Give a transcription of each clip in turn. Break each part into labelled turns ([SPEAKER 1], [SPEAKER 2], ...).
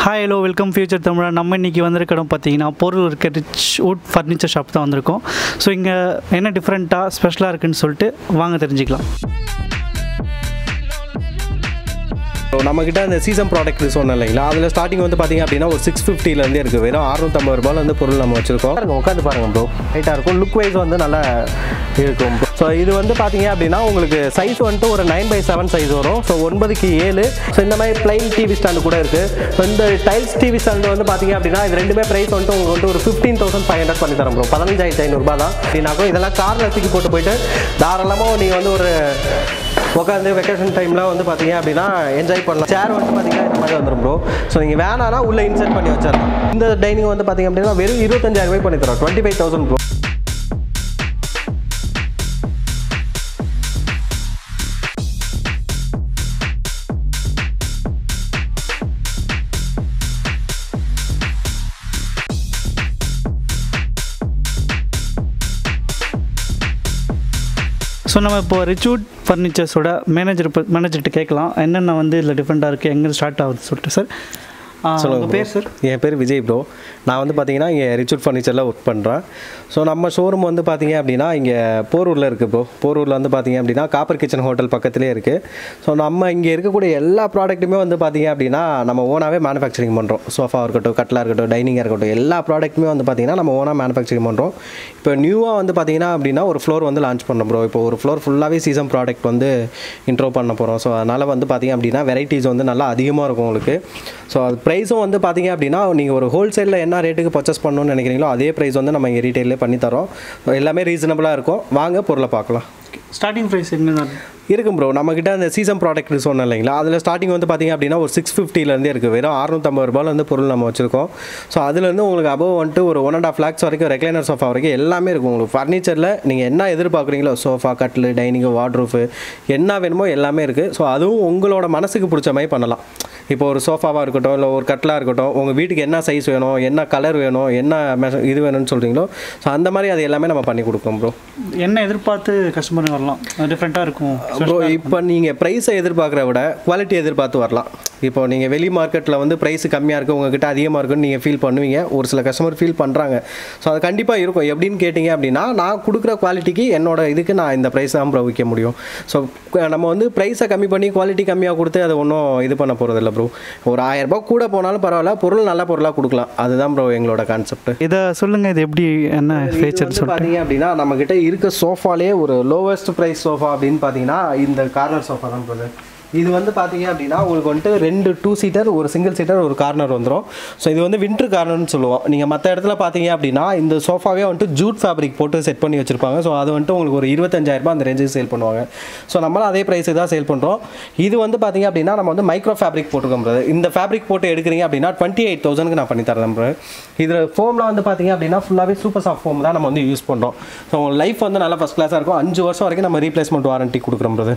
[SPEAKER 1] Hi hello welcome future தமிழா நம்ம இன்றைக்கி வந்திருக்க இடம் பார்த்தீங்கன்னா பொருள் இருக்க ரிச் வுட் ஃபர்னிச்சர் ஷாப் தான் வந்திருக்கோம் ஸோ இங்கே என்ன டிஃப்ரெண்ட்டாக ஸ்பெஷலாக இருக்குன்னு சொல்லிட்டு வாங்க தெரிஞ்சுக்கலாம்
[SPEAKER 2] ஸோ நம்மக்கிட்ட அந்த சீசன் ப்ராடக்ட் சொன்னோம் இல்லைங்களா அதில் ஸ்டார்டிங் வந்து பார்த்தீங்க அப்படின்னா ஒரு சிக்ஸ் ஃபிஃப்டிலேருந்து இருக்குது வெறும் அறுநூத்தம்பது ரூபாயில் வந்து பொருள் நம்ம வச்சுருக்கோம் பாருங்க உட்காந்து பாருங்க ப்ரோ ரைட்டாக இருக்கும் லுக் வைஸ் வந்து நல்லா இருக்கும் ஸோ இது வந்து பார்த்தீங்க அப்படின்னா உங்களுக்கு சைஸ் வந்துட்டு ஒரு நைன் பை செவன் சைஸ் வரும் ஸோ ஒன்பதுக்கு ஏழு ஸோ இந்த மாதிரி பிளைன் டிவி ஸ்டாண்டு கூட இருக்குது ஸோ இந்த டைல்ஸ் டிவி ஸ்டாண்டு வந்து பார்த்தீங்க அப்படின்னா இது ரெண்டுமே ப்ரைஸ் வந்துட்டு உங்களுக்கு வந்து ஒரு ஃபிஃப்டீன் தௌசண்ட் ஃபைவ் ஹண்ட்ரட் பண்ணி தரோம் ப்ரோ பதினஞ்சாயிரத்தி ஐநூறுபா தான் அப்படின்னாக்கும் இதெல்லாம் காரில் தூக்கி போட்டு போயிட்டு தாராளமாக நீங்கள் வந்து ஒரு உட்காந்து வெக்கேஷன் டைமில் வந்து பார்த்தீங்க அப்படின்னா என்ஜாய் பண்ணலாம் சேர் வந்து பார்த்தீங்கன்னா இந்த மாதிரி வந்துடும் ப்ரோ ஸோ நீங்கள் வேணானா உள்ளே இன்சர்ட் பண்ணி வச்சிடலாம் இந்த டைனிங் வந்து பார்த்தீங்க அப்படின்னா வெறும் இருபத்தஞ்சாயிரம் ரூபாய் பண்ணி தரோம் twenty five thousand bro
[SPEAKER 1] so நம்ம இப்போ ரிச்வுட் ஃபர்னிச்சர்ஸோட மேனேஜர் மேனேஜர்கிட்ட கேட்கலாம் என்னென்ன வந்து இதில் டிஃப்ரெண்ட்டாக இருக்குது எங்கே ஸ்டார்ட் ஆகுது சொல்லிட்டு சார்
[SPEAKER 2] சொல்லுங்க
[SPEAKER 1] உங்கள் பேர் சார்
[SPEAKER 2] என் பேர் விஜய் ப்ரோ நான் வந்து பார்த்தீங்கன்னா இங்கே ரிச்சூட் ஃபர்னிச்சரில் ஒர்க் பண்ணுறேன் ஸோ நம்ம ஷோரூம் வந்து பார்த்தீங்க அப்படின்னா இங்கே போரூரில் இருக்குது ப்ரோ போரூரில் வந்து பார்த்தீங்க அப்படின்னா காப்பர் கிச்சன் ஹோட்டல் பக்கத்துலேயே இருக்குது ஸோ நம்ம இங்கே இருக்கக்கூடிய எல்லா ப்ராடக்ட்டுமே வந்து பார்த்தீங்க அப்படின்னா நம்ம ஓனாகவே மேனுஃபேக்சரிங் பண்ணுறோம் சோஃபா இருக்கட்டும் கட்டிலாக இருக்கட்டும் டைனிங்காக இருக்கட்டும் எல்லா ப்ராடக்ட்டுமே வந்து பார்த்தீங்கன்னா நம்ம ஓனாக மேனுஃபேக்சரிங் பண்ணுறோம் இப்போ நியூவாக வந்து பார்த்தீங்கன்னா அப்படின்னா ஒரு ஃப்ளோர் வந்து லான்ச் பண்ணோம் ப்ரோ இப்போ ஒரு ஃப்ளோர் ஃபுல்லாகவே சீசன் ப்ராடக்ட் வந்து இன்ட்ரோ பண்ண போகிறோம் ஸோ அதனால் வந்து பார்த்தீங்க அப்படின்னா வெரைட்டிஸ் வந்து நல்லா அதிகமாக இருக்கும் உங்களுக்கு ஸோ அது ப்ரைஸும் வந்து பார்த்தீங்க அப்படின்னா நீங்கள் ஒரு ஹோல்சேலில் என்ன ரேட்டுக்கு பர்ச்சேஸ் பண்ணணும்னு நினைக்கிறீங்களோ அதே ப்ரைஸ் வந்து நம்ம இங்கே ரீட்டெயிலே பண்ணி தரோம் எல்லாமே ரீசனபிளாக இருக்கும் வாங்க பொருளை பார்க்கலாம்
[SPEAKER 1] ஸ்டார்டிங் ப்ரைஸ் என்ன
[SPEAKER 2] இருக்கும் ப்ரோ நம்மக்கிட்ட அந்த சீசன் ப்ராடக்ட் சொன்னோம் இல்லைங்களா அதில் ஸ்டார்டிங் வந்து பார்த்தீங்க அப்படின்னா ஒரு சிக்ஸ் ஃபிஃப்டிலேருந்தே இருக்குது வெறும் அறுநூத்தம்பது ரூபாயில் வந்து பொருள் நம்ம வச்சுருக்கோம் ஸோ அதுலேருந்து உங்களுக்கு அபவ் வந்துட்டு ஒரு ஒன் அண்ட் ஆஃப் லேக்ஸ் வரைக்கும் ரெக்லைனர் சோஃபா வரைக்கும் எல்லாமே இருக்கும் உங்களுக்கு ஃபர்னிச்சரில் நீங்கள் என்ன எதிர்பார்க்குறீங்களோ சோஃபா கட்டில் டைனிங்கு வார்ட்ரூஃபு என்ன வேணுமோ எல்லாமே இருக்குது ஸோ அதுவும் உங்களோட மனசுக்கு பிடிச்ச மாதிரி பண்ணலாம் இப்போ ஒரு சோஃபாவாக இருக்கட்டும் இல்லை ஒரு கட்டிலாக இருக்கட்டும் உங்கள் வீட்டுக்கு என்ன சைஸ் வேணும் என்ன கலர் வேணும் என்ன மெஷ- இது வேணும்னு சொல்கிறீங்களோ ஸோ அந்த மாதிரி அது எல்லாமே நம்ம பண்ணி கொடுக்குறோம் ப்ரோ
[SPEAKER 1] என்ன எதிர்பார்த்து கஸ்டமர் வரலாம் டிஃப்ரெண்ட்டாக இருக்கும்
[SPEAKER 2] ப்ரோ இப்போ நீங்கள் ப்ரைஸை எதிர்பார்க்குற விட குவாலிட்டி எதிர்பார்த்து வரலாம் இப்போ நீங்கள் வெளி மார்க்கெட்டில் வந்து ப்ரைஸ் கம்மியாக இருக்குது உங்ககிட்ட அதிகமாக இருக்குன்னு நீங்கள் ஃபீல் பண்ணுவீங்க ஒரு சில கஸ்டமர் ஃபீல் பண்ணுறாங்க ஸோ அது கண்டிப்பாக இருக்கும் எப்படின்னு கேட்டிங்க அப்படின்னா நான் கொடுக்குற குவாலிட்டிக்கு என்னோட இதுக்கு நான் இந்த ப்ரைஸ் தான் ப்ரோ விற்க முடியும் ஸோ நம்ம வந்து ப்ரைஸை கம்மி பண்ணி குவாலிட்டி கம்மியாக கொடுத்து அதை ஒன்றும் இது பண்ண போகிறதில்ல ப்ரோ ஒரு ஆயிரம் ரூபாய் கூட போனாலும் பரவாயில்ல பொருள் நல்ல பொருளாக கொடுக்கலாம் அதுதான் ப்ரோ எங்களோட கான்செப்ட்
[SPEAKER 1] இதை சொல்லுங்கள் இது எப்படி என்ன ஃபீச்சர்னு
[SPEAKER 2] வந்து
[SPEAKER 1] சொல்லிட்டு
[SPEAKER 2] பார்த்தீங்க அப்படின்னா நம்ம கிட்ட இருக்க சோஃபாலே ஒரு லோவஸ்ட் ப்ரைஸ் சோஃபா அப்படின்னு பார்த்தீங்கன்னா இந்த கார்னர் சோஃபா தான் பிரதர் இது வந்து பார்த்தீங்க அப்படின்னா உங்களுக்கு வந்துட்டு ரெண்டு டூ சீட்டர் ஒரு சிங்கிள் சீட்டர் ஒரு கார்னர் வந்துடும் ஸோ இது வந்து வின்டர் கார்னர்னு சொல்லுவோம் நீங்கள் மற்ற இடத்துல பார்த்தீங்க அப்படின்னா இந்த சோஃபாவே வந்துட்டு ஜூட் ஃபேப்ரிக் போட்டு செட் பண்ணி வச்சிருப்பாங்க ஸோ அது வந்துட்டு உங்களுக்கு ஒரு இருபத்தஞ்சாயிரம் ரூபாய் அந்த ரேஞ்சுக்கு சேல் பண்ணுவாங்க ஸோ நம்மளும் அதே ப்ரைஸுக்கு தான் சேல் பண்ணுறோம் இது வந்து பார்த்தீங்க அப்படின்னா நம்ம வந்து மைக்ரோ ஃபேப்ரிக் போட்டுருக்கோம் brother. இந்த ஃபேப்ரிக் போட்டு எடுக்கிறீங்க அப்படின்னா டுவெண்ட்டி எயிட் தௌசண்ட்க்கு நான் பண்ணி தரேன் brother. இதில் ஃபோமில் வந்து பார்த்தீங்க அப்படின்னா ஃபுல்லாகவே சூப்பர் சாஃப்ட் ஃபோம் தான் நம்ம வந்து யூஸ் பண்ணுறோம் ஸோ உங்கள் லைஃப் வந்து நல்லா ஃபஸ்ட் கிளாஸாக இருக்கும் அஞ்சு வருஷம் வரைக்கும் நம்ம ரீப்ளேஸ்மெண்ட் வாரண்ட்டி கொடுக்குறோம் brother.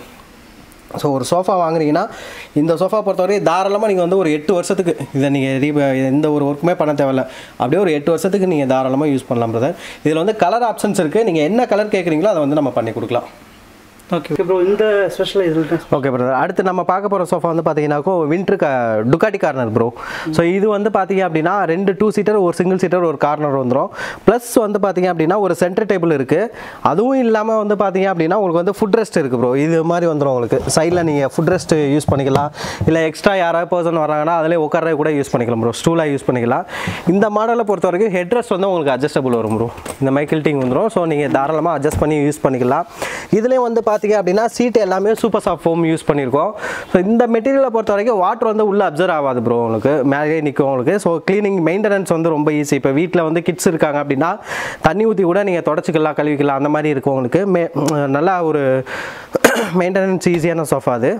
[SPEAKER 2] ஸோ ஒரு சோஃபா வாங்குறீங்கன்னா இந்த சோஃபா பொறுத்தவரை தாராளமாக நீங்கள் வந்து ஒரு எட்டு வருஷத்துக்கு இதை நீங்கள் ரீ எந்த ஒரு ஒர்க்குமே பண்ண தேவையில்ல அப்படியே ஒரு எட்டு வருஷத்துக்கு நீங்கள் தாராளமாக யூஸ் பண்ணலாம் பிரதர் இதில் வந்து கலர் ஆப்ஷன்ஸ் இருக்குது நீங்கள் என்ன கலர் கேட்குறீங்களோ அதை வந்து நம்ம பண்ணி கொடுக்கலாம்
[SPEAKER 1] ஓகே ப்ரோ இந்த ஸ்பெஷல் இதில்
[SPEAKER 2] ஓகே பிரதர் அடுத்து நம்ம பார்க்க போகிற சோஃபா வந்து பார்த்தீங்கன்னாக்கோ வின்ட்ரு க டுக்காட்டி கார்னர் ப்ரோ ஸோ இது வந்து பார்த்தீங்க அப்படின்னா ரெண்டு டூ சீட்டர் ஒரு சிங்கிள் சீட்டர் ஒரு கார்னர் வந்துடும் ப்ளஸ் வந்து பார்த்தீங்க அப்படின்னா ஒரு சென்டர் டேபிள் இருக்குது அதுவும் இல்லாமல் வந்து பார்த்தீங்க அப்படின்னா உங்களுக்கு வந்து ஃபுட் ரெஸ்ட் இருக்குது ப்ரோ இது மாதிரி வந்துடும் உங்களுக்கு சைடில் நீங்கள் ஃபுட் ரெஸ்ட் யூஸ் பண்ணிக்கலாம் இல்லை எக்ஸ்ட்ரா யாராவது பர்சன் வராங்கன்னா அதிலே உட்கார கூட யூஸ் பண்ணிக்கலாம் ப்ரோ ஸ்டூலாக யூஸ் பண்ணிக்கலாம் இந்த மாடலை பொறுத்த வரைக்கும் ஹெட் ரெஸ்ட் வந்து உங்களுக்கு அட்ஜஸ்டபிள் வரும் ப்ரோ இந்த மைக்கில்ட்டிங் வந்துடும் ஸோ நீங்கள் தாராளமாக அட்ஜஸ்ட் பண்ணி யூஸ் பண்ணிக்கலாம் இதுலேயும் வந்து பார்த்தீங்க அப்படின்னா சீட் எல்லாமே சூப்பர் சாஃப்ட் ஃபோம் யூஸ் பண்ணியிருக்கோம் ஸோ இந்த மெட்டீரியலை பொறுத்த வரைக்கும் வாட்டர் வந்து உள்ளே அப்சர்வ் ஆகாது ப்ரோ உங்களுக்கு மேலே நிற்கும் உங்களுக்கு ஸோ க்ளீனிங் மெயின்டெனன்ஸ் வந்து ரொம்ப ஈஸி இப்போ வீட்டில் வந்து கிட்ஸ் இருக்காங்க அப்படின்னா தண்ணி ஊற்றி கூட நீங்கள் தொடச்சிக்கலாம் கழுவிக்கலாம் அந்த மாதிரி இருக்கும் உங்களுக்கு மே நல்லா ஒரு மெயின்டெனன்ஸ் ஈஸியான சோஃபா அது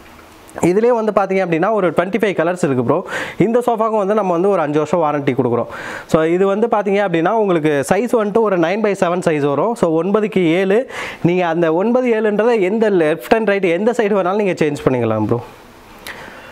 [SPEAKER 2] இதுலேயே வந்து பார்த்தீங்க அப்படின்னா ஒரு டுவெண்ட்டி ஃபைவ் கலர்ஸ் இருக்குது ப்ரோ இந்த சோஃபாக்கும் வந்து நம்ம வந்து ஒரு அஞ்சு வருஷம் வாரண்ட்டி கொடுக்குறோம் ஸோ இது வந்து பார்த்தீங்க அப்படின்னா உங்களுக்கு சைஸ் வந்துட்டு ஒரு நைன் பை செவன் சைஸ் வரும் ஸோ ஒன்பதுக்கு ஏழு நீங்கள் அந்த ஒன்பது ஏழுன்றதை எந்த லெஃப்ட் அண்ட் ரைட் எந்த சைடு வேணாலும் நீங்கள் சேஞ்ச் பண்ணிக்கலாம் ப்ரோ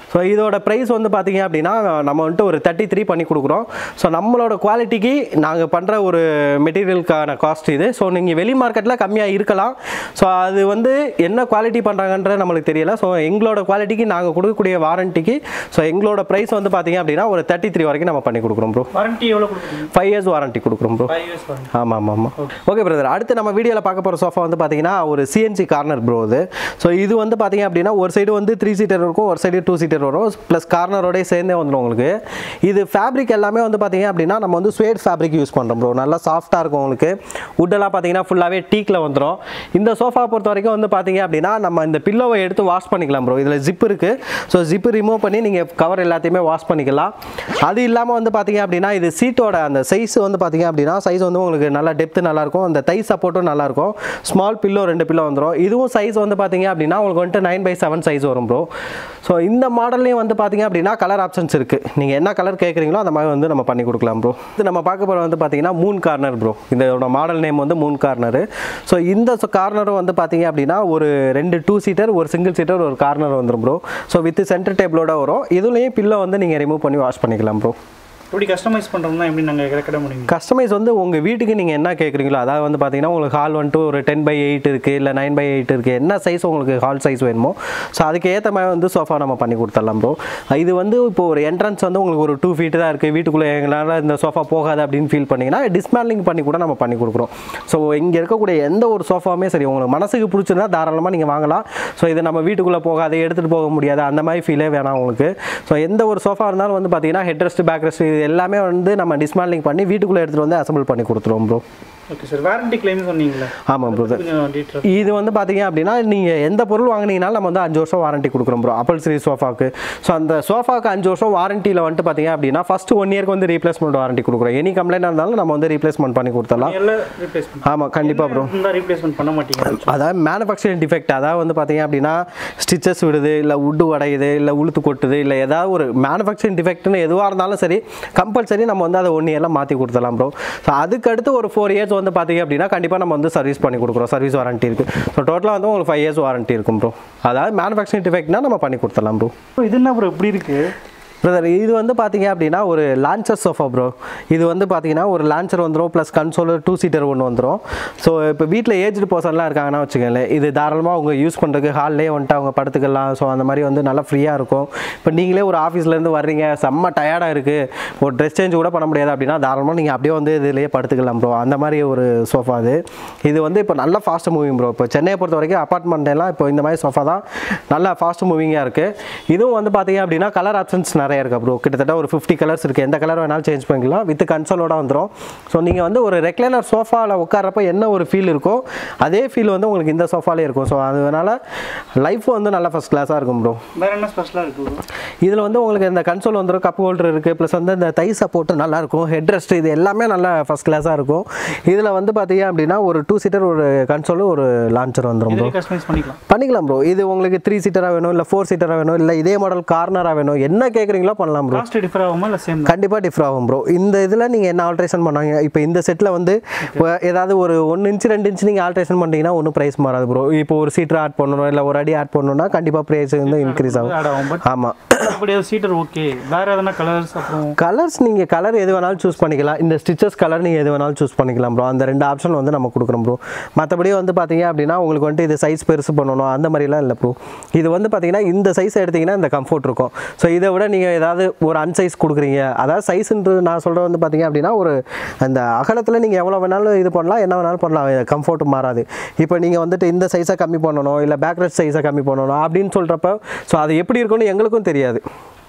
[SPEAKER 2] ஸோ இதோட ப்ரைஸ் வந்து பார்த்தீங்க அப்படின்னா நம்ம வந்துட்டு ஒரு தேர்ட்டி த்ரீ பண்ணி கொடுக்குறோம் ஸோ நம்மளோட குவாலிட்டிக்கு நாங்கள் பண்ணுற ஒரு மெட்டீரியலுக்கான காஸ்ட் இது ஸோ நீங்கள் வெளி மார்க்கெட்டில் கம்மியாக இருக்கலாம் ஸோ அது வந்து என்ன குவாலிட்டி பண்ணுறாங்கன்ற நம்மளுக்கு தெரியல ஸோ எங்களோட குவாலிட்டிக்கு நாங்கள் கொடுக்கக்கூடிய வாரண்டிக்கு ஸோ எங்களோட ப்ரைஸ் வந்து பார்த்தீங்க அப்படின்னா ஒரு தேர்ட்டி த்ரீ வரைக்கும் நம்ம பண்ணி கொடுக்குறோம் ப்ரோ
[SPEAKER 1] வாரண்டி எவ்வளோ கொடுக்குறீங்க
[SPEAKER 2] ஃபைவ் இயர்ஸ் வாரண்டி கொடுக்குறோம் ப்ரோ
[SPEAKER 1] ஃபைவ் இயர்ஸ் வாரண்டி
[SPEAKER 2] ஆமாம் ஆமாம் ஆமாம் ஓகே பிரதர் அடுத்து நம்ம வீடியோவில் பார்க்க போகிற சோஃபா வந்து பார்த்தீங்கன்னா ஒரு சிஎன்சி கார்னர் ப்ரோ இது ஸோ இது வந்து பார்த்தீங்க அப்படின்னா ஒரு சைடு வந்து த்ரீ சீட்டர் இருக்கும் ஒரு சைடு டூ சீட்டர் வரும் ப்ளஸ் கார்னரோடய சேர்ந்தே வந்துடும் உங்களுக்கு இது ஃபேப்ரிக் எல்லாமே வந்து பார்த்தீங்க அப்படின்னா நம்ம வந்து ஸ்வேட் ஃபேப்ரிக் யூஸ் பண்ணுறோம் ப்ரோ நல்லா சாஃப்ட்டாக இருக்கும் உங்களுக்கு வுட்டெல்லாம் பார்த்தீங்கன்னா ஃபுல்லாகவே டீக்கில் வந்துடும் இந்த சோஃபா பொறுத்த வரைக்கும் வந்து பார்த்தீங்க அப்படின்னா நம்ம இந்த பில்லோவை எடுத்து வாஷ் பண்ணிக்கலாம் ப்ரோ இதில் ஜிப் இருக்குது ஸோ ஜிப்பு ரிமூவ் பண்ணி நீங்கள் கவர் எல்லாத்தையுமே வாஷ் பண்ணிக்கலாம் அது இல்லாமல் வந்து பார்த்தீங்க அப்படின்னா இது சீட்டோட அந்த சைஸ் வந்து பார்த்தீங்க அப்படின்னா சைஸ் வந்து உங்களுக்கு நல்லா டெப்த்து நல்லாயிருக்கும் அந்த தை சப்போர்ட்டும் நல்லாயிருக்கும் ஸ்மால் பில்லோ ரெண்டு பில்லோ வந்துடும் இதுவும் சைஸ் வந்து பார்த்தீங்க அப்படின்னா உங்களுக்கு வந்துட்டு நைன் பை செவன் சைஸ் வரும் ப்ரோ ஸோ இந்த மாடல்லையும் வந்து பார்த்தீங்க அப்படின்னா கலர் ஆப்ஷன்ஸ் இருக்குது நீங்கள் என்ன கலர் கேட்குறீங்களோ அந்த மாதிரி வந்து நம்ம பண்ணி கொடுக்கலாம் ப்ரோ இது நம்ம பார்க்க போகிற வந்து பார்த்தீங்கன்னா மூன் கார்னர் ப்ரோ இதோட மாடல் நேம் வந்து மூன் கார்னர் ஸோ இந்த கார்னரும் வந்து பார்த்தீங்க அப்படின்னா ஒரு ரெண்டு டூ சீட்டர் ஒரு சிங்கிள் சீட்டர் ஒரு கார்னர் வந்துடும் ப்ரோ ஸோ வித் சென்டர் டேபிளோட வரும் இதுலேயும் பில்லோ வந்து நீங்கள் ரிமூவ் பண்ணி வாஷ் பண்ணிக்கலாம் ப்ரோ
[SPEAKER 1] இப்படி கஸ்டமைஸ் பண்ணுறோம்னா எப்படி நாங்கள் கிடக்கிட முடியும்
[SPEAKER 2] கஸ்டமைஸ் வந்து உங்கள் வீட்டுக்கு நீங்கள் என்ன கேட்குறீங்களோ அதாவது வந்து பார்த்தீங்கன்னா உங்களுக்கு ஹால் வந்துட்டு ஒரு டென் பை எயிட் இருக்குது இல்லை நைன் பை எயிட் இருக்குது என்ன சைஸ் உங்களுக்கு ஹால் சைஸ் வேணுமோ ஸோ அதுக்கு ஏற்ற மாதிரி வந்து சோஃபா நம்ம பண்ணி கொடுத்துடலாம் ப்ரோ இது வந்து இப்போ ஒரு என்ட்ரன்ஸ் வந்து உங்களுக்கு ஒரு டூ ஃபீட் தான் இருக்குது வீட்டுக்குள்ளே எங்களால் இந்த சோஃபா போகாது அப்படின்னு ஃபீல் பண்ணிங்கன்னா டிஸ்மேண்ட்லிங் பண்ணி கூட நம்ம பண்ணி கொடுக்குறோம் ஸோ இங்கே இருக்கக்கூடிய எந்த ஒரு சோஃபாவுமே சரி உங்களுக்கு மனசுக்கு பிடிச்சிருந்தா தாராளமாக நீங்கள் வாங்கலாம் ஸோ இது நம்ம வீட்டுக்குள்ளே போகாது எடுத்துகிட்டு போக முடியாது அந்த மாதிரி ஃபீலே வேணாம் உங்களுக்கு ஸோ எந்த ஒரு சோஃபா இருந்தாலும் வந்து பார்த்தீங்கன்னா ஹெட் ரெஸ்ட் பேக் ரெஸ்ட் இது எல்லாமே வந்து நம்ம டிஸ்மேண்ட்லிங் பண்ணி வீட்டுக்குள்ளே எடுத்துகிட்டு வந்து அசம்பிள் பண்ணி கொடுத்துருவோம் bro
[SPEAKER 1] okay sir warranty claim சொன்னீங்களே
[SPEAKER 2] ஆமாம் ப்ரோ
[SPEAKER 1] கொஞ்சம் டீட்டெயில்
[SPEAKER 2] இது வந்து பார்த்தீங்க அப்படின்னா நீங்கள் எந்த பொருள் வாங்குனீங்கனாலும் நம்ம வந்து அஞ்சு வருஷம் வாரண்டி கொடுக்குறோம் ப்ரோ அப்பல் சீரிஸ் சோஃபாக்கு ஸோ அந்த சோஃபாக்கு அஞ்சு வருஷம் வாரண்டியில் வந்துட்டு பார்த்தீங்க அப்படின்னா ஃபஸ்ட்டு ஒன் இயர்க்கு வந்து ரீப்ளேஸ்மெண்ட் வாரண்டி கொடுக்குறோம் எனி கம்ப்ளைண்ட் இருந்தாலும் நம்ம வந்து ரீப்ளேஸ்மெண்ட் பண்ணி கொடுத்துடலாம்
[SPEAKER 1] எல்லாம் ரீப்ளேஸ்மெண்ட்
[SPEAKER 2] ஆமாம் கண்டிப்பாக ப்ரோ
[SPEAKER 1] இருந்தால் ரீப்ளேஸ்மெண்ட் பண்ண மாட்டீங்க
[SPEAKER 2] அதாவது மேனுஃபேக்சரிங் டிஃபெக்ட் அதாவது வந்து பார்த்தீங்க அப்படின்னா ஸ்டிச்சஸ் விடுது இல்லை உட்டு உடையுது இல்லை உளுத்து கொட்டுது இல்லை ஏதாவது ஒரு மேனுஃபேக்சரிங் டிஃபெக்ட்னு எதுவாக இருந்தாலும் சரி கம்பல்சரி நம்ம வந்து அதை ஒன் இயரில் மாற்றி கொடுத்துடலாம் ப்ரோ ஸோ அதுக்கு அடுத்து ஒரு ஃபோர் இயர்ஸ் வந்து பார்த்தீங்க அப்படின்னா கண்டிப்பாக நம்ம வந்து சர்வீஸ் பண்ணி கொடுக்குறோம் சர்வீஸ் வாரண்டி இருக்குது ஸோ டோட்டலாக வந்து உங்களுக்கு ஃபைவ் இயர்ஸ் வாரண்டி இருக்கும் ப்ரோ அதாவது மேனுஃபேக்சரிங் டிஃபெக்ட்னா நம்ம பண்ணி கொடுத்துடலாம் ப்ரோ
[SPEAKER 1] இது என்ன ப்ரோ இப்படி இருக்கு
[SPEAKER 2] பிரதர் இது வந்து பார்த்தீங்க அப்படின்னா ஒரு லான்ச்சர் சோஃபா ப்ரோ இது வந்து பார்த்தீங்கன்னா ஒரு லான்ச்சர் வந்துடும் ப்ளஸ் கன்சோல் டூ சீட்டர் ஒன்று வந்துடும் ஸோ இப்போ வீட்டில் ஏஜ்டு பர்சன்லாம் இருக்காங்கன்னா வச்சுக்கோங்களேன் இது தாராளமாக அவங்க யூஸ் பண்ணுறதுக்கு ஹால்லேயே வந்துட்டு அவங்க படுத்துக்கலாம் ஸோ அந்த மாதிரி வந்து நல்லா ஃப்ரீயாக இருக்கும் இப்போ நீங்களே ஒரு ஆஃபீஸ்லேருந்து வர்றீங்க செம்ம டயர்டாக இருக்குது ஒரு ட்ரெஸ் சேஞ்ச் கூட பண்ண முடியாது அப்படின்னா தாராளமாக நீங்கள் அப்படியே வந்து இதுலேயே படுத்துக்கலாம் ப்ரோ அந்த மாதிரி ஒரு சோஃபா அது இது வந்து இப்போ நல்லா ஃபாஸ்ட் மூவிங் ப்ரோ இப்போ சென்னையை பொறுத்த வரைக்கும் apartment எல்லாம் இப்போ இந்த மாதிரி சோஃபா தான் நல்லா ஃபாஸ்ட் மூவிங்காக இருக்குது இதுவும் வந்து பார்த்தீங்க அப்படின்னா கலர் ஆப்ஷன்ஸ் நிறைய இருக்குது ப்ரோ கிட்டத்தட்ட ஒரு ஃபிஃப்டி கலர்ஸ் இருக்குது எந்த கலர் வேணாலும் சேஞ்ச் பண்ணிக்கலாம் வித் கன்சோலோட வந்துடும் ஸோ நீங்கள் வந்து ஒரு ரெக்லைனர் சோஃபாவில் உட்காரப்ப என்ன ஒரு ஃபீல் இருக்கோ அதே ஃபீல் வந்து உங்களுக்கு இந்த சோஃபாலே இருக்கும் ஸோ அதனால லைஃப் வந்து நல்லா ஃபஸ்ட் கிளாஸாக இருக்கும் ப்ரோ
[SPEAKER 1] வேற என்ன ஸ்பெஷலாக இருக்கு bro?
[SPEAKER 2] இதில் வந்து உங்களுக்கு இந்த கன்சோல் வந்துடும் கப் ஹோல்டர் இருக்குது ப்ளஸ் வந்து இந்த தை சப்போர்ட்டு நல்லாயிருக்கும் ஹெட் ரெஸ்ட் இது எல்லாமே நல்லா ஃபஸ்ட் கிளாஸாக இருக்கும் இதில் வந்து பார்த்தீங்க அப்படின்னா ஒரு டூ சீட்டர் ஒரு கன்சோலு ஒரு லான்ச்சர் வந்துடும் ப்ரோ
[SPEAKER 1] இதுலேயே கஸ்டமைஸ் பண்ணிக்கலாம்
[SPEAKER 2] பண்ணிக்கலாம் ப்ரோ இது உங்களுக்கு த்ரீ சீட்டராக வேணும் இல்லை ஃபோர் சீட்டராக வேணும் இல்லை இதே மாடல் கார்னராக வேணும் என்ன கேட்குறீங்களோ பண்ணலாம் ப்ரோ
[SPEAKER 1] காஸ்ட் டிஃபர் ஆகுமா இல்லை சேம்
[SPEAKER 2] கண்டிப்பாக டிஃபர் ஆகும் ப்ரோ இந்த இதில் நீங்கள் என்ன ஆல்ட்ரேஷன் பண்ணாங்க இப்போ இந்த செட்டில் வந்து இப்போ ஏதாவது ஒரு ஒன்று இன்ச்சு ரெண்டு இன்ச்சு நீங்கள் ஆல்ட்ரேஷன் பண்ணிட்டீங்கன்னா ஒன்றும் ப்ரைஸ் மாறாது ப்ரோ இப்போ ஒரு சீட்டர் ஆட் பண்ணணும் இல்லை ஒரு அடி ஆட் பண்ணணும்னா கண்டிப்பாக ப்ரைஸ் வந்து இன்க்ரீஸ் ஆகும்
[SPEAKER 1] ஆட் ஆகும் பட்
[SPEAKER 2] ஆமாம்
[SPEAKER 1] அப்படி சீட்டர் ஓகே வேற எதனா கலர்ஸ் அப்புறம்
[SPEAKER 2] கலர்ஸ் நீங்கள் கலர் எது வேணாலும் சூஸ் பண்ணிக்கலாம் இந்த ஸ்டிச்சஸ் கலர் நீங்கள் எது வேணாலும் சூஸ் பண்ணிக்கலாம் ப்ரோ அந்த ரெண்டு ஆப்ஷன் வந்து நம்ம கொடுக்குறோம் ப்ரோ மற்றபடி வந்து பார்த்தீங்க அப்படின்னா உங்களுக்கு வந்துட்டு இது சைஸ் பெருசு பண்ணணும் அந்த மாதிரிலாம் இல்லை ப்ரோ இது வந்து பார்த்தீங்கன்னா இந்த சைஸ் எடுத்தீங்கன்னா இந்த கம்ஃபர்ட் இருக்கும் ஸோ இதை விட நீங்கள் ஏதாவது ஒரு அன்சைஸ் கொடுக்குறீங்க அதாவது சைஸ்ன்றது நான் சொல்கிறது வந்து பார்த்தீங்க அப்படின்னா ஒரு அந்த அகலத்தில் நீங்கள் எவ்வளோ வேணாலும் இது பண்ணலாம் என்ன வேணாலும் பண்ணலாம் கம்ஃபர்ட் மாறாது இப்போ நீங்கள் வந்துட்டு இந்த சைஸை கம்மி பண்ணணும் இல்லை பேக்ரட் சைஸை கம்மி பண்ணணும் அப்படின்னு சொல்கிறப்ப ஸோ அது எப்படி இருக்கும்னு எங்களுக்கும் தெரியாது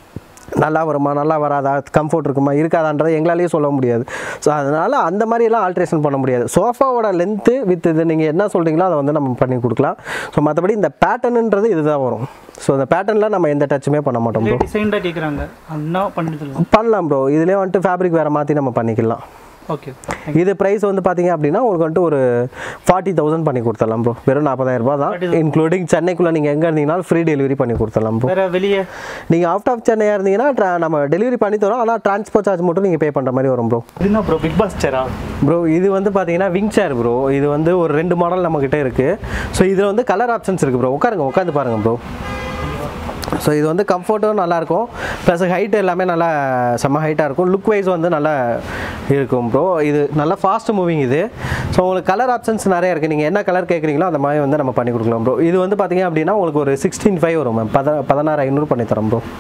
[SPEAKER 2] நல்லா வருமா நல்லா வராதா கம்ஃபர்ட் இருக்குமா இருக்காதான்றதை எங்களாலேயே சொல்ல முடியாது ஸோ அதனால் அந்த மாதிரியெல்லாம் ஆல்ட்ரேஷன் பண்ண முடியாது சோஃபாவோட லென்த்து வித் இது நீங்கள் என்ன சொல்கிறீங்களோ அதை வந்து நம்ம பண்ணி கொடுக்கலாம் ஸோ மற்றபடி இந்த பேட்டர்னுன்றது இதுதான் வரும் ஸோ இந்த பேட்டர்னில் நம்ம எந்த டச்சுமே பண்ண மாட்டோம் ப்ரோ
[SPEAKER 1] டிசைன் தான் கேட்குறாங்க அண்ணா பண்ணிடலாம்
[SPEAKER 2] பண்ணலாம் ப்ரோ இதுலேயே வந்துட்டு ஃபேப்ரிக் வேறு மாற்றி நம்ம பண்ணிக்கலாம்
[SPEAKER 1] ஓகே
[SPEAKER 2] இது ப்ரைஸ் வந்து பார்த்தீங்க அப்படின்னா உங்களுக்கு வந்துட்டு ஒரு ஃபார்ட்டி தௌசண்ட் பண்ணி கொடுத்துடலாம் ப்ரோ வெறும் நாற்பதாயிரம் ரூபாய் தான் இன்க்ளூடிங் சென்னைக்குள்ளே நீங்கள் எங்கே இருந்தீங்கனாலும் ஃப்ரீ டெலிவரி பண்ணி கொடுத்துடலாம் ப்ரோ
[SPEAKER 1] வேற வெளியே
[SPEAKER 2] நீங்கள் அவுட் ஆஃப் சென்னையாக இருந்தீங்கன்னா tra- நம்ம டெலிவரி பண்ணி தரோம் ஆனால் டிரான்ஸ்போர்ட் சார்ஜ் மட்டும் நீங்கள் பே பண்ணுற மாதிரி வரும் ப்ரோ
[SPEAKER 1] இதுனா ப்ரோ பிக் பாஸ் சேரா
[SPEAKER 2] ப்ரோ இது வந்து பார்த்தீங்கன்னா விங் சேர் ப்ரோ இது வந்து ஒரு ரெண்டு மாடல் நம்மக்கிட்ட இருக்குது ஸோ இதில் வந்து கலர் ஆப்ஷன்ஸ் இருக்குது ப்ரோ உட்காருங்க உட்காந்து பாருங்கள் ப்ரோ ஸோ இது வந்து கம்ஃபர்ட்டும் நல்லாயிருக்கும் ப்ளஸ் ஹைட் எல்லாமே நல்லா செம்ம ஹைட்டாக இருக்கும் லுக் வைஸ் வந்து நல்லா இருக்கும் ப்ரோ இது நல்லா ஃபாஸ்ட் மூவிங் இது ஸோ உங்களுக்கு கலர் ஆப்ஷன்ஸ் நிறைய இருக்குது நீங்கள் என்ன கலர் கேட்குறீங்களோ அந்த மாதிரி வந்து நம்ம பண்ணி கொடுக்கலாம் ப்ரோ இது வந்து பார்த்தீங்க அப்படின்னா உங்களுக்கு ஒரு சிக்ஸ்டீன் ஃபைவ் வரும் மேம் பத பதினாறு ஐநூறு பண்ணி தரோம் ப்ரோ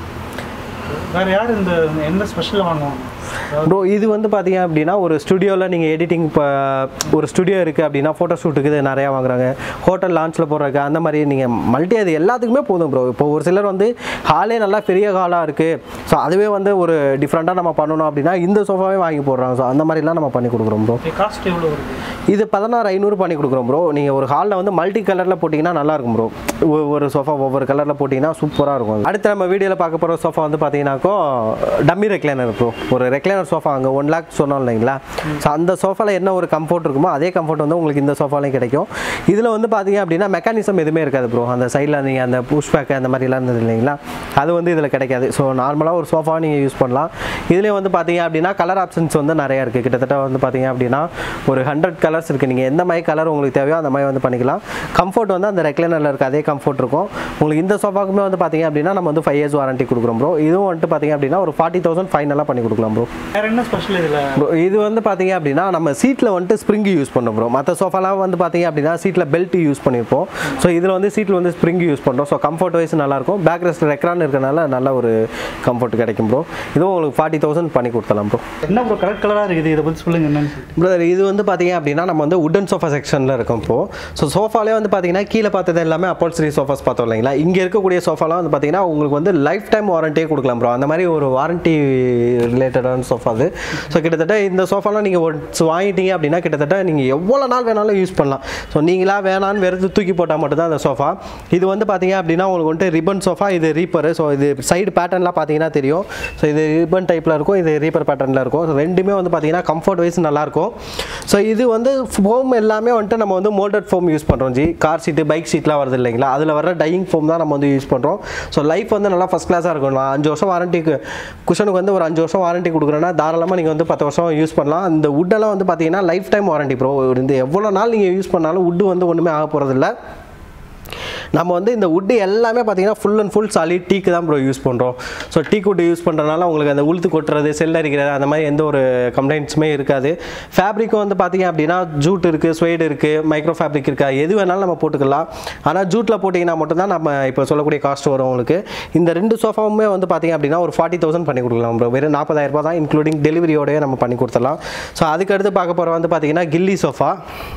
[SPEAKER 1] வேற யார் இந்த என்ன ஸ்பெஷல் வாங்குவாங்க
[SPEAKER 2] ப்ரோ இது வந்து பார்த்தீங்க அப்படின்னா ஒரு ஸ்டுடியோவில் நீங்கள் எடிட்டிங் இப்போ ஒரு ஸ்டுடியோ இருக்குது அப்படின்னா ஃபோட்டோ ஷூட்டுக்கு இது நிறையா வாங்குறாங்க ஹோட்டல் லான்ச்சில் போடுறதுக்கு அந்த மாதிரி நீங்கள் மல்டி அது எல்லாத்துக்குமே போதும் ப்ரோ இப்போ ஒரு சிலர் வந்து ஹாலே நல்லா பெரிய ஹாலாக இருக்குது ஸோ அதுவே வந்து ஒரு டிஃப்ரெண்ட்டாக நம்ம பண்ணணும் அப்படின்னா இந்த சோஃபாவே வாங்கி போடுறாங்க ஸோ அந்த மாதிரிலாம் நம்ம பண்ணி கொடுக்குறோம் ப்ரோ
[SPEAKER 1] காஸ்ட் எவ்வளோ வருது
[SPEAKER 2] இது பதினாறு ஐநூறு பண்ணி கொடுக்குறோம் ப்ரோ நீங்கள் ஒரு ஹாலில் வந்து மல்டி கலரில் போட்டிங்கன்னா நல்லா இருக்கும் ப்ரோ ஒரு சோஃபா ஒவ்வொரு கலரில் போட்டிங்கன்னா சூப்பராக இருக்கும் அடுத்து நம்ம வீடியோவில் பார்க்க போகிற சோஃபா வந்து பார்த்தீங்கன்னாக்கோ டம்மி ரெக்லைனர் ப்ரோ ஒரு ரெக்லைனர் சோஃபா அங்கே ஒன் லேக் சொன்னோம் இல்லைங்களா ஸோ அந்த சோஃபாவில் என்ன ஒரு கம்ஃபர்ட் இருக்குமோ அதே கம்ஃபர்ட் வந்து உங்களுக்கு இந்த சோஃபாலையும் கிடைக்கும் இதில் வந்து பார்த்தீங்க அப்படின்னா மெக்கானிசம் எதுவுமே இருக்காது ப்ரோ அந்த சைடில் நீங்கள் அந்த புஷ் பேக் அந்த மாதிரிலாம் இருந்தது இல்லைங்களா அது வந்து இதில் கிடைக்காது ஸோ நார்மலாக ஒரு சோஃபா நீங்கள் யூஸ் பண்ணலாம் இதுலேயும் வந்து பார்த்தீங்க அப்படின்னா கலர் ஆப்ஷன்ஸ் வந்து நிறையா இருக்குது கிட்டத்தட்ட வந்து பார்த்தீங்க அப்படின்னா ஒரு ஹண்ட்ரட் கலர்ஸ் இருக்குது நீங்கள் எந்த மாதிரி கலர் உங்களுக்கு தேவையோ அந்த மாதிரி வந்து பண்ணிக்கலாம் கம்ஃபர்ட் வந்து அந்த ரெக்லைனரில் இருக்க அதே கம்ஃபர்ட் இருக்கும் உங்களுக்கு இந்த சோஃபாக்குமே வந்து பார்த்தீங்க அப்படின்னா நம்ம வந்து ஃபைவ் இயர்ஸ் வாரண்டி கொடுக்குறோம் ப்ரோ இதுவும் வந்துட்டு பார்த்தீங்க அப்படின்னா ஒரு ஃபார்ட்டி தௌசண்ட் ஃபைனலாக பண்ணி கொடுக்கலாம் ப்ரோ
[SPEAKER 1] வேற என்ன ஸ்பெஷல் இதில்
[SPEAKER 2] ப்ரோ இது வந்து பார்த்தீங்க அப்படின்னா நம்ம சீட்டில் வந்துட்டு ஸ்ப்ரிங் யூஸ் பண்ணுறோம் ப்ரோ மற்ற சோஃபாலாம் வந்து பார்த்தீங்க அப்படின்னா சீட்டில் பெல்ட் யூஸ் பண்ணியிருப்போம் ஸோ இதில் வந்து சீட்டில் வந்து ஸ்ப்ரிங் யூஸ் பண்ணுறோம் ஸோ கம்ஃபர்ட் வைஸ் நல்லாயிருக்கும் பேக் ரெஸ்ட் ரெக்ரான் இருக்கனால நல்ல ஒரு கம்ஃபர்ட் கிடைக்கும் ப்ரோ இதுவும் உங்களுக்கு ஃபார்ட்டி தௌசண்ட் பண்ணி கொடுத்தலாம் ப்ரோ
[SPEAKER 1] என்ன ப்ரோ கலர் கலராக இருக்குது இதை பற்றி சொல்லுங்க என்னன்னு
[SPEAKER 2] பிரதர் இது வந்து பார்த்தீங்க அப்படின்னா நம்ம வந்து உடன் சோஃபா செக்ஷனில் இருக்கோம் இப்போ ஸோ சோஃபாலே வந்து பார்த்தீங்கன்னா கீழே பார்த்தது எல்லாமே அப்போல்சரி சோஃபாஸ் பார்த்தோம் இல்லைங்களா இங்கே இருக்கக்கூடிய சோஃபாலாம் வந்து பார்த்தீங்கன்னா உங்களுக்கு வந்து லைஃப் டைம் வாரண்டியே கொடுக்கலாம் ப்ரோ அந்த மாதிரி ஒரு வாரண்டி ரிலேட்டடான சோஃபா அது ஸோ கிட்டத்தட்ட இந்த சோஃபாலாம் நீங்கள் ஒன்ஸ் வாங்கிட்டீங்க அப்படின்னா கிட்டத்தட்ட நீங்கள் எவ்வளோ நாள் வேணாலும் யூஸ் பண்ணலாம் ஸோ நீங்களா வேணான்னு வெறுத்து தூக்கி போட்டால் மட்டும்தான் அந்த சோஃபா இது வந்து பார்த்தீங்க அப்படின்னா உங்களுக்கு வந்துட்டு ரிப்பன் சோஃபா இது ரீப்பர் ஸோ இது சைடு பேட்டர்ன்லாம் பார்த்தீங்கன்னா தெரியும் ஸோ இது ரிப்பன் டைப்பில் இருக்கும் இது ரீப்பர் பேட்டர்னில் இருக்கும் ஸோ ரெண்டுமே வந்து பார்த்தீங்கன்னா கம்ஃபர்ட் வைஸ் நல்லாயிருக்கும் ஸோ இது வந்து ஃபோம் எல்லாமே வந்துட்டு நம்ம வந்து மோல்டட் ஃபோம் யூஸ் பண்ணுறோம் ஜி கார் சீட்டு பைக் சீட்லாம் வருது இல்லைங்களா அதில் வர டையிங் ஃபோம் தான் நம்ம வந்து யூஸ் பண்ணுறோம் ஸோ லைஃப் வந்து நல்லா ஃபஸ்ட் கிளாஸாக இருக்கும் நான் அஞ்சு வருஷம் வாரண்டிக்கு குஷனுக்கு வந்து ஒரு அஞ்சு வருஷம் வாரண்டி கொடுக்குறேன்னா தாராளமாக நீங்கள் வந்து பத்து வருஷம் யூஸ் பண்ணலாம் இந்த வுட்டெல்லாம் வந்து பார்த்தீங்கன்னா லைஃப் டைம் வாரண்டி ப்ரோ இந்த எவ்வளோ நாள் நீங்கள் யூஸ் பண்ணாலும் வுட்டு வந்து ஒன்றுமே ஆக போகிறதில்ல நம்ம வந்து இந்த வுட்டு எல்லாமே பார்த்தீங்கன்னா ஃபுல் அண்ட் ஃபுல் சாலிட் டீக்கு தான் ப்ரோ யூஸ் பண்ணுறோம் ஸோ டீ வுட் யூஸ் பண்ணுறதுனால உங்களுக்கு அந்த உளுத்து கொட்டுறது செல் அரிக்கிறது அந்த மாதிரி எந்த ஒரு கம்ப்ளைண்ட்ஸுமே இருக்காது ஃபேப்ரிக்கும் வந்து பார்த்தீங்க அப்படின்னா ஜூட் இருக்குது ஸ்வேடு இருக்குது மைக்ரோ ஃபேப்ரிக் இருக்கா எது வேணாலும் நம்ம போட்டுக்கலாம் ஆனால் ஜூட்டில் போட்டிங்கன்னா மட்டும்தான் நம்ம இப்போ சொல்லக்கூடிய காஸ்ட் வரும் உங்களுக்கு இந்த ரெண்டு சோஃபாவுமே வந்து பார்த்தீங்க அப்படின்னா ஒரு ஃபார்ட்டி தௌசண்ட் பண்ணி கொடுக்கலாம் ப்ரோ வெறும் நாற்பதாயிரம் ரூபாய் தான் இன்க்ளூடிங் டெலிவரியோடய நம்ம பண்ணி கொடுத்துடலாம் ஸோ அதுக்கு அடுத்து பார்க்க போகிற வந்து பார்த்தீங்கன்னா கில்லி சோஃபா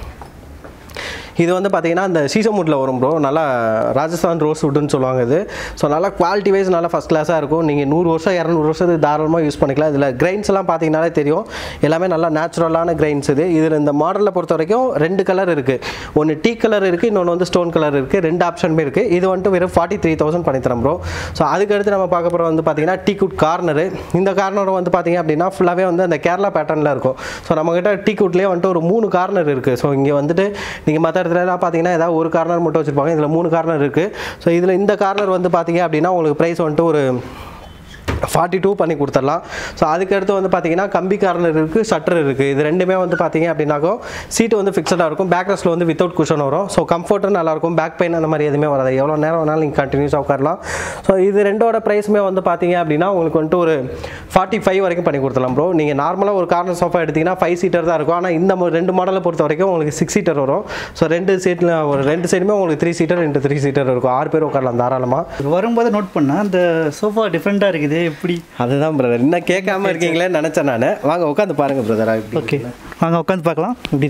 [SPEAKER 2] இது வந்து பார்த்தீங்கன்னா இந்த சீசமுட்டில் வரும் ப்ரோ நல்லா ராஜஸ்தான் ரோஸ் வுட்னு சொல்லுவாங்க இது ஸோ நல்லா குவாலிட்டி வைஸ் நல்லா ஃபஸ்ட் கிளாஸாக இருக்கும் நீங்கள் நூறு வருஷம் இரநூறு வருஷத்துக்கு தாராளமாக யூஸ் பண்ணிக்கலாம் இதில் கிரைன்ஸ் எல்லாம் பார்த்தீங்கன்னாலே தெரியும் எல்லாமே நல்லா நேச்சுரலான கிரைன்ஸ் இது இதில் இந்த மாடலில் பொறுத்த வரைக்கும் ரெண்டு கலர் இருக்குது ஒன்று டீ கலர் இருக்குது இன்னொன்று வந்து ஸ்டோன் கலர் இருக்குது ரெண்டு ஆப்ஷனுமே இருக்குது இது வந்துட்டு வெறும் ஃபார்ட்டி த்ரீ தௌசண்ட் பண்ணித்தரோம் ப்ரோ ஸோ அதுக்கடுத்து நம்ம பார்க்க போகிற வந்து பார்த்தீங்கன்னா டீ குட் கார்னரு இந்த கார்னர் வந்து பார்த்தீங்க அப்படின்னா ஃபுல்லாகவே வந்து அந்த கேரளா பேட்டர்னில் இருக்கும் ஸோ நம்மக்கிட்ட டீ குட்லேயே வந்துட்டு ஒரு மூணு கார்னர் இருக்குது ஸோ இங்கே வந்துட்டு நீங்கள் மற்ற இடத்துலலாம் பார்த்தீங்கன்னா ஏதாவது ஒரு கார்னர் மட்டும் வச்சுருப்பாங்க இதில் மூணு கார்னர் இருக்குது ஸோ இதில் இந்த கார்னர் வந்து பார்த்தீங்க அப்படின்னா உங்களுக்கு ப்ரைஸ் வந்துட்டு ஒரு ஃபார்ட்டி டூ பண்ணி கொடுத்துடலாம் ஸோ அதுக்கடுத்து வந்து பார்த்தீங்கன்னா கம்பி கார்னர் இருக்குது ஷட்டர் இருக்குது இது ரெண்டுமே வந்து பார்த்தீங்க அப்படின்னாக்கோ சீட்டு வந்து ஃபிக்ஸடாக இருக்கும் பேக் ரெஸ்ட்டில் வந்து வித்தவுட் குஷன் வரும் ஸோ கம்ஃபர்ட்டும் நல்லாயிருக்கும் பேக் பெயின் அந்த மாதிரி எதுவுமே வராது எவ்வளோ நேரம் வேணாலும் நீங்கள் கண்டினியூஸாக உட்காரலாம் ஸோ இது ரெண்டோட ப்ரைஸுமே வந்து பார்த்தீங்க அப்படின்னா உங்களுக்கு வந்துட்டு ஒரு ஃபார்ட்டி ஃபைவ் வரைக்கும் பண்ணி கொடுத்துடலாம் ப்ரோ நீங்கள் நார்மலாக ஒரு கார்னர் சோஃபா எடுத்தீங்கன்னா ஃபைவ் சீட்டர் தான் இருக்கும் ஆனால் இந்த மொ- ரெண்டு மாடலை பொறுத்த வரைக்கும் உங்களுக்கு சிக்ஸ் சீட்டர் வரும் ஸோ ரெண்டு சீட்டில் ஒரு ரெண்டு சைடுமே உங்களுக்கு த்ரீ சீட்டர் ரெண்டு த்ரீ சீட்டர் இருக்கும் ஆறு பேர் உட்காரலாம் தாராளமாக
[SPEAKER 1] வரும்போது நோட் பண்ணேன் அந்த சோஃபா டிஃப்ரெண்ட்டாக இருக்குது எப்படி
[SPEAKER 2] அதுதான் பிரதர் இன்னும் கேட்காம இருக்கீங்களேன்னு நினச்சேன் நான் வாங்க உட்காந்து பாருங்க பிரதர்
[SPEAKER 1] ஓகே வாங்க உட்காந்து பார்க்கலாம் எப்படி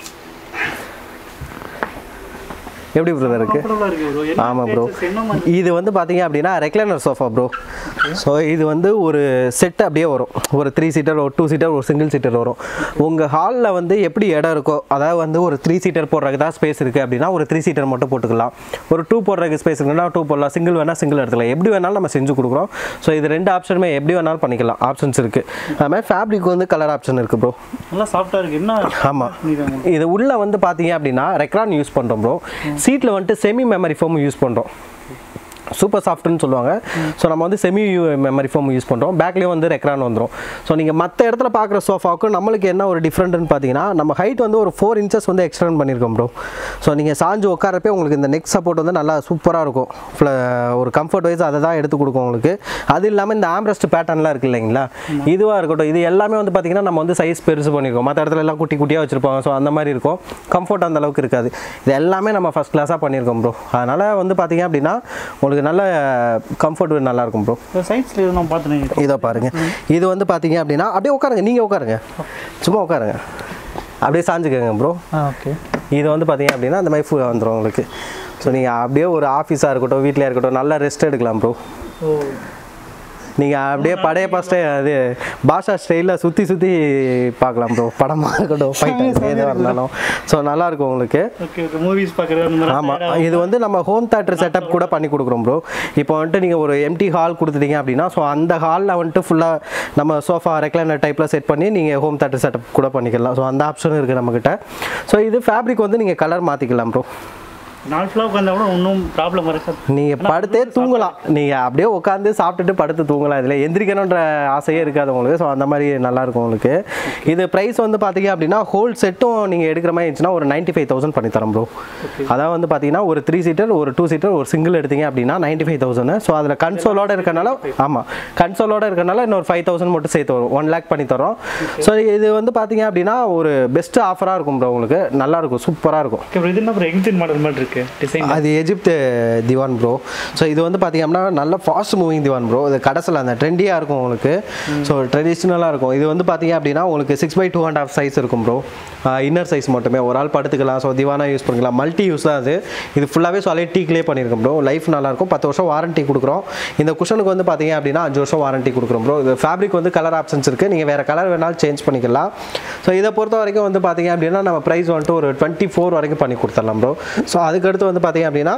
[SPEAKER 2] எப்படி பிரதர் இருக்கு ஆமாம் ப்ரோ இது வந்து பார்த்தீங்க அப்படின்னா ரெக்லைனர் சோஃபா ப்ரோ ஸோ இது வந்து ஒரு செட் அப்படியே வரும் ஒரு த்ரீ சீட்டர் ஒரு டூ சீட்டர் ஒரு சிங்கிள் சீட்டர் வரும் உங்கள் ஹாலில் வந்து எப்படி இடம் இருக்கோ அதாவது வந்து ஒரு த்ரீ சீட்டர் போடுறதுக்கு தான் ஸ்பேஸ் இருக்குது அப்படின்னா ஒரு த்ரீ சீட்டர் மட்டும் போட்டுக்கலாம் ஒரு டூ போடுறதுக்கு ஸ்பேஸ் இருக்குன்னா டூ போடலாம் சிங்கிள் வேணால் சிங்கிள் எடுத்துக்கலாம் எப்படி வேணாலும் நம்ம செஞ்சு கொடுக்குறோம் ஸோ இது ரெண்டு ஆப்ஷனுமே எப்படி வேணாலும் பண்ணிக்கலாம் ஆப்ஷன்ஸ் இருக்குது அதுமாதிரி ஃபேப்ரிக் வந்து கலர் ஆப்ஷன் இருக்குது ப்ரோ
[SPEAKER 1] நல்லா சாஃப்டாக இருக்குது என்ன
[SPEAKER 2] ஆமாம் இது உள்ள வந்து பார்த்தீங்க அப்படின்னா ரெக்ரான் யூஸ் பண்ணுறோம் ப்ரோ சீட்டில் வந்துட்டு செமி மெமரி ஃபோம் யூஸ் பண்ணுறோம் சூப்பர் சாஃப்ட்னு சொல்லுவாங்க ஸோ நம்ம வந்து செமி மெமரி ஃபோம் யூஸ் பண்ணுறோம் பேக்லேயும் வந்து ரெக்ரான் வந்துடும் ஸோ நீங்கள் மற்ற இடத்துல பார்க்குற சோஃபாவுக்கும் நம்மளுக்கு என்ன ஒரு டிஃப்ரெண்ட்னு பார்த்தீங்கன்னா நம்ம ஹைட் வந்து ஒரு ஃபோர் இன்ச்சஸ் வந்து எக்ஸ்டெண்ட் பண்ணியிருக்கோம் ப்ரோ ஸோ நீங்கள் சாஞ்சு உட்காரப்பே உங்களுக்கு இந்த நெக் சப்போர்ட் வந்து நல்லா சூப்பராக இருக்கும் Fla- ஒரு கம்ஃபர்ட் வைஸ் அதை தான் எடுத்து கொடுக்கும் உங்களுக்கு அது இல்லாமல் இந்த ஆம்ரெஸ்ட் பேட்டர்ன்லாம் இருக்கு இல்லைங்களா இதுவாக இருக்கட்டும் இது எல்லாமே வந்து பார்த்தீங்கன்னா நம்ம வந்து சைஸ் பெருசு பண்ணியிருக்கோம் மற்ற இடத்துல எல்லாம் குட்டி குட்டியாக வச்சுருப்பாங்க ஸோ அந்த மாதிரி இருக்கும் கம்ஃபர்ட் அந்த அளவுக்கு இருக்காது இது எல்லாமே நம்ம ஃபஸ்ட் கிளாஸாக பண்ணியிருக்கோம் ப்ரோ அதனால் வந்து பார்த்தீங்க அப்படின்னா உங்களுக்கு நல்ல கம்ஃபர்ட் நல்லா இருக்கும் ப்ரோ
[SPEAKER 1] இந்த சைட்ஸில் இது நான் பார்த்தேன்
[SPEAKER 2] இதோ பாருங்க இது வந்து பார்த்தீங்க அப்படின்னா அப்படியே உட்காருங்க நீங்கள் உட்காருங்க சும்மா உட்காருங்க அப்படியே சாஞ்சுக்கோங்க ப்ரோ
[SPEAKER 1] ஆ ஓகே
[SPEAKER 2] இது வந்து பார்த்தீங்க அப்படின்னா அந்த மாதிரி ஃபுல் வந்துடும் உங்களுக்கு ஸோ நீங்கள் அப்படியே ஒரு ஆஃபீஸாக இருக்கட்டும் வீட்டில் இருக்கட்டும் நல்லா ரெஸ்ட் எடுக்கலாம் ப்ரோ
[SPEAKER 1] ஓ
[SPEAKER 2] நீங்கள் அப்படியே படைய ஃபஸ்ட்டே அது பாஷா ஸ்டைலில் சுற்றி சுற்றி பார்க்கலாம் ப்ரோ படமாக இருக்கட்டும் ஃபைட் எதுவாக இருந்தாலும் ஸோ நல்லாயிருக்கும் உங்களுக்கு
[SPEAKER 1] ஓகே ஓகே மூவிஸ் பார்க்குறது அந்த மாதிரி
[SPEAKER 2] ஆமாம் இது வந்து நம்ம ஹோம் தேட்டர் செட்டப் கூட பண்ணி கொடுக்குறோம் ப்ரோ இப்போ வந்துட்டு நீங்கள் ஒரு எம்டி ஹால் கொடுத்துட்டீங்க அப்படின்னா ஸோ அந்த ஹாலில் வந்துட்டு ஃபுல்லாக நம்ம சோஃபா ரெக்லைனர் டைப்பில் செட் பண்ணி நீங்கள் ஹோம் தேட்டர் செட்டப் கூட பண்ணிக்கலாம் ஸோ அந்த ஆப்ஷன் இருக்குது நம்மக்கிட்ட ஸோ இது ஃபேப்ரிக் வந்து நீங்கள் கலர் மாற்றிக்கலாம் ப்ரோ
[SPEAKER 1] நாலு ஃபுல்லாக உட்காந்தா கூட ஒன்றும் ப்ராப்ளம் இருக்காது
[SPEAKER 2] நீங்கள் படுத்தே தூங்கலாம் நீங்கள் அப்படியே உட்காந்து சாப்பிட்டுட்டு படுத்து தூங்கலாம் இதில் எந்திரிக்கணுன்ற ஆசையே இருக்காது உங்களுக்கு ஸோ அந்த மாதிரி நல்லாயிருக்கும் உங்களுக்கு இது ப்ரைஸ் வந்து பார்த்தீங்க அப்படின்னா ஹோல் செட்டும் நீங்கள் எடுக்கிற மாதிரி இருந்துச்சுன்னா ஒரு நைன்ட்டி ஃபைவ் தௌசண்ட் பண்ணி தரோம் ப்ரோ அதான் வந்து பார்த்தீங்கன்னா ஒரு த்ரீ சீட்டர் ஒரு டூ சீட்டர் ஒரு சிங்கிள் எடுத்தீங்க அப்படின்னா நைன்ட்டி ஃபைவ் தௌசண்ட் ஸோ அதில் கன்சோலோட இருக்கனால ஆமாம் கன்சோலோட இருக்கனால இன்னொரு ஃபைவ் தௌசண்ட் மட்டும் சேர்த்து வரும் ஒன் லேக் பண்ணி தரோம் ஸோ இது வந்து பார்த்தீங்க அப்படின்னா ஒரு பெஸ்ட் ஆஃபராக இருக்கும் ப்ரோ உங்களுக்கு நல்லாயிருக்கும் சூப்பராக இருக்கும்
[SPEAKER 1] ஓகே இது என்ன அப்புறம் எக்ஸிட் மாடல் மாதிரி இருக்கு டிசைன்
[SPEAKER 2] அது எஜிப்து திவான் ப்ரோ ஸோ இது வந்து பார்த்தீங்கன்னா நல்ல ஃபாஸ்ட் மூவிங் திவான் ப்ரோ இது கடைசியில் அந்த ட்ரெண்டியாக இருக்கும் உங்களுக்கு ஸோ ட்ரெடிஷ்னலாக இருக்கும் இது வந்து பார்த்தீங்க அப்படின்னா உங்களுக்கு six by two and half size இருக்கும் ப்ரோ இன்னர் சைஸ் மட்டுமே ஒரு ஆள் படுத்துக்கலாம் ஸோ திவானா யூஸ் பண்ணிக்கலாம் மல்டி யூஸ் தான் அது இது ஃபுல்லாகவே சாலிட் டீக்லேயே பண்ணியிருக்கோம் ப்ரோ லைஃப் நல்லாயிருக்கும் பத்து வருஷம் வாரண்ட்டி கொடுக்குறோம் இந்த குஷனுக்கு வந்து பார்த்தீங்க அப்படின்னா அஞ்சு வருஷம் வாரண்ட்டி கொடுக்குறோம் ப்ரோ இது ஃபேப்ரிக் வந்து கலர் ஆப்ஷன்ஸ் இருக்குது நீங்கள் வேறு கலர் வேணாலும் சேஞ்ச் பண்ணிக்கலாம் ஸோ இதை பொறுத்த வரைக்கும் வந்து பார்த்தீங்க அப்படின்னா நம்ம ப்ரைஸ் வந்துட்டு ஒரு டுவெண்ட்டி ஃபோர் வரைக்கும் பண்ணி கொடுத்துடலாம் ப்ரோ ஸோ அதுக்கடுத்து வந்து பார்த்தீங்க அப்படின்னா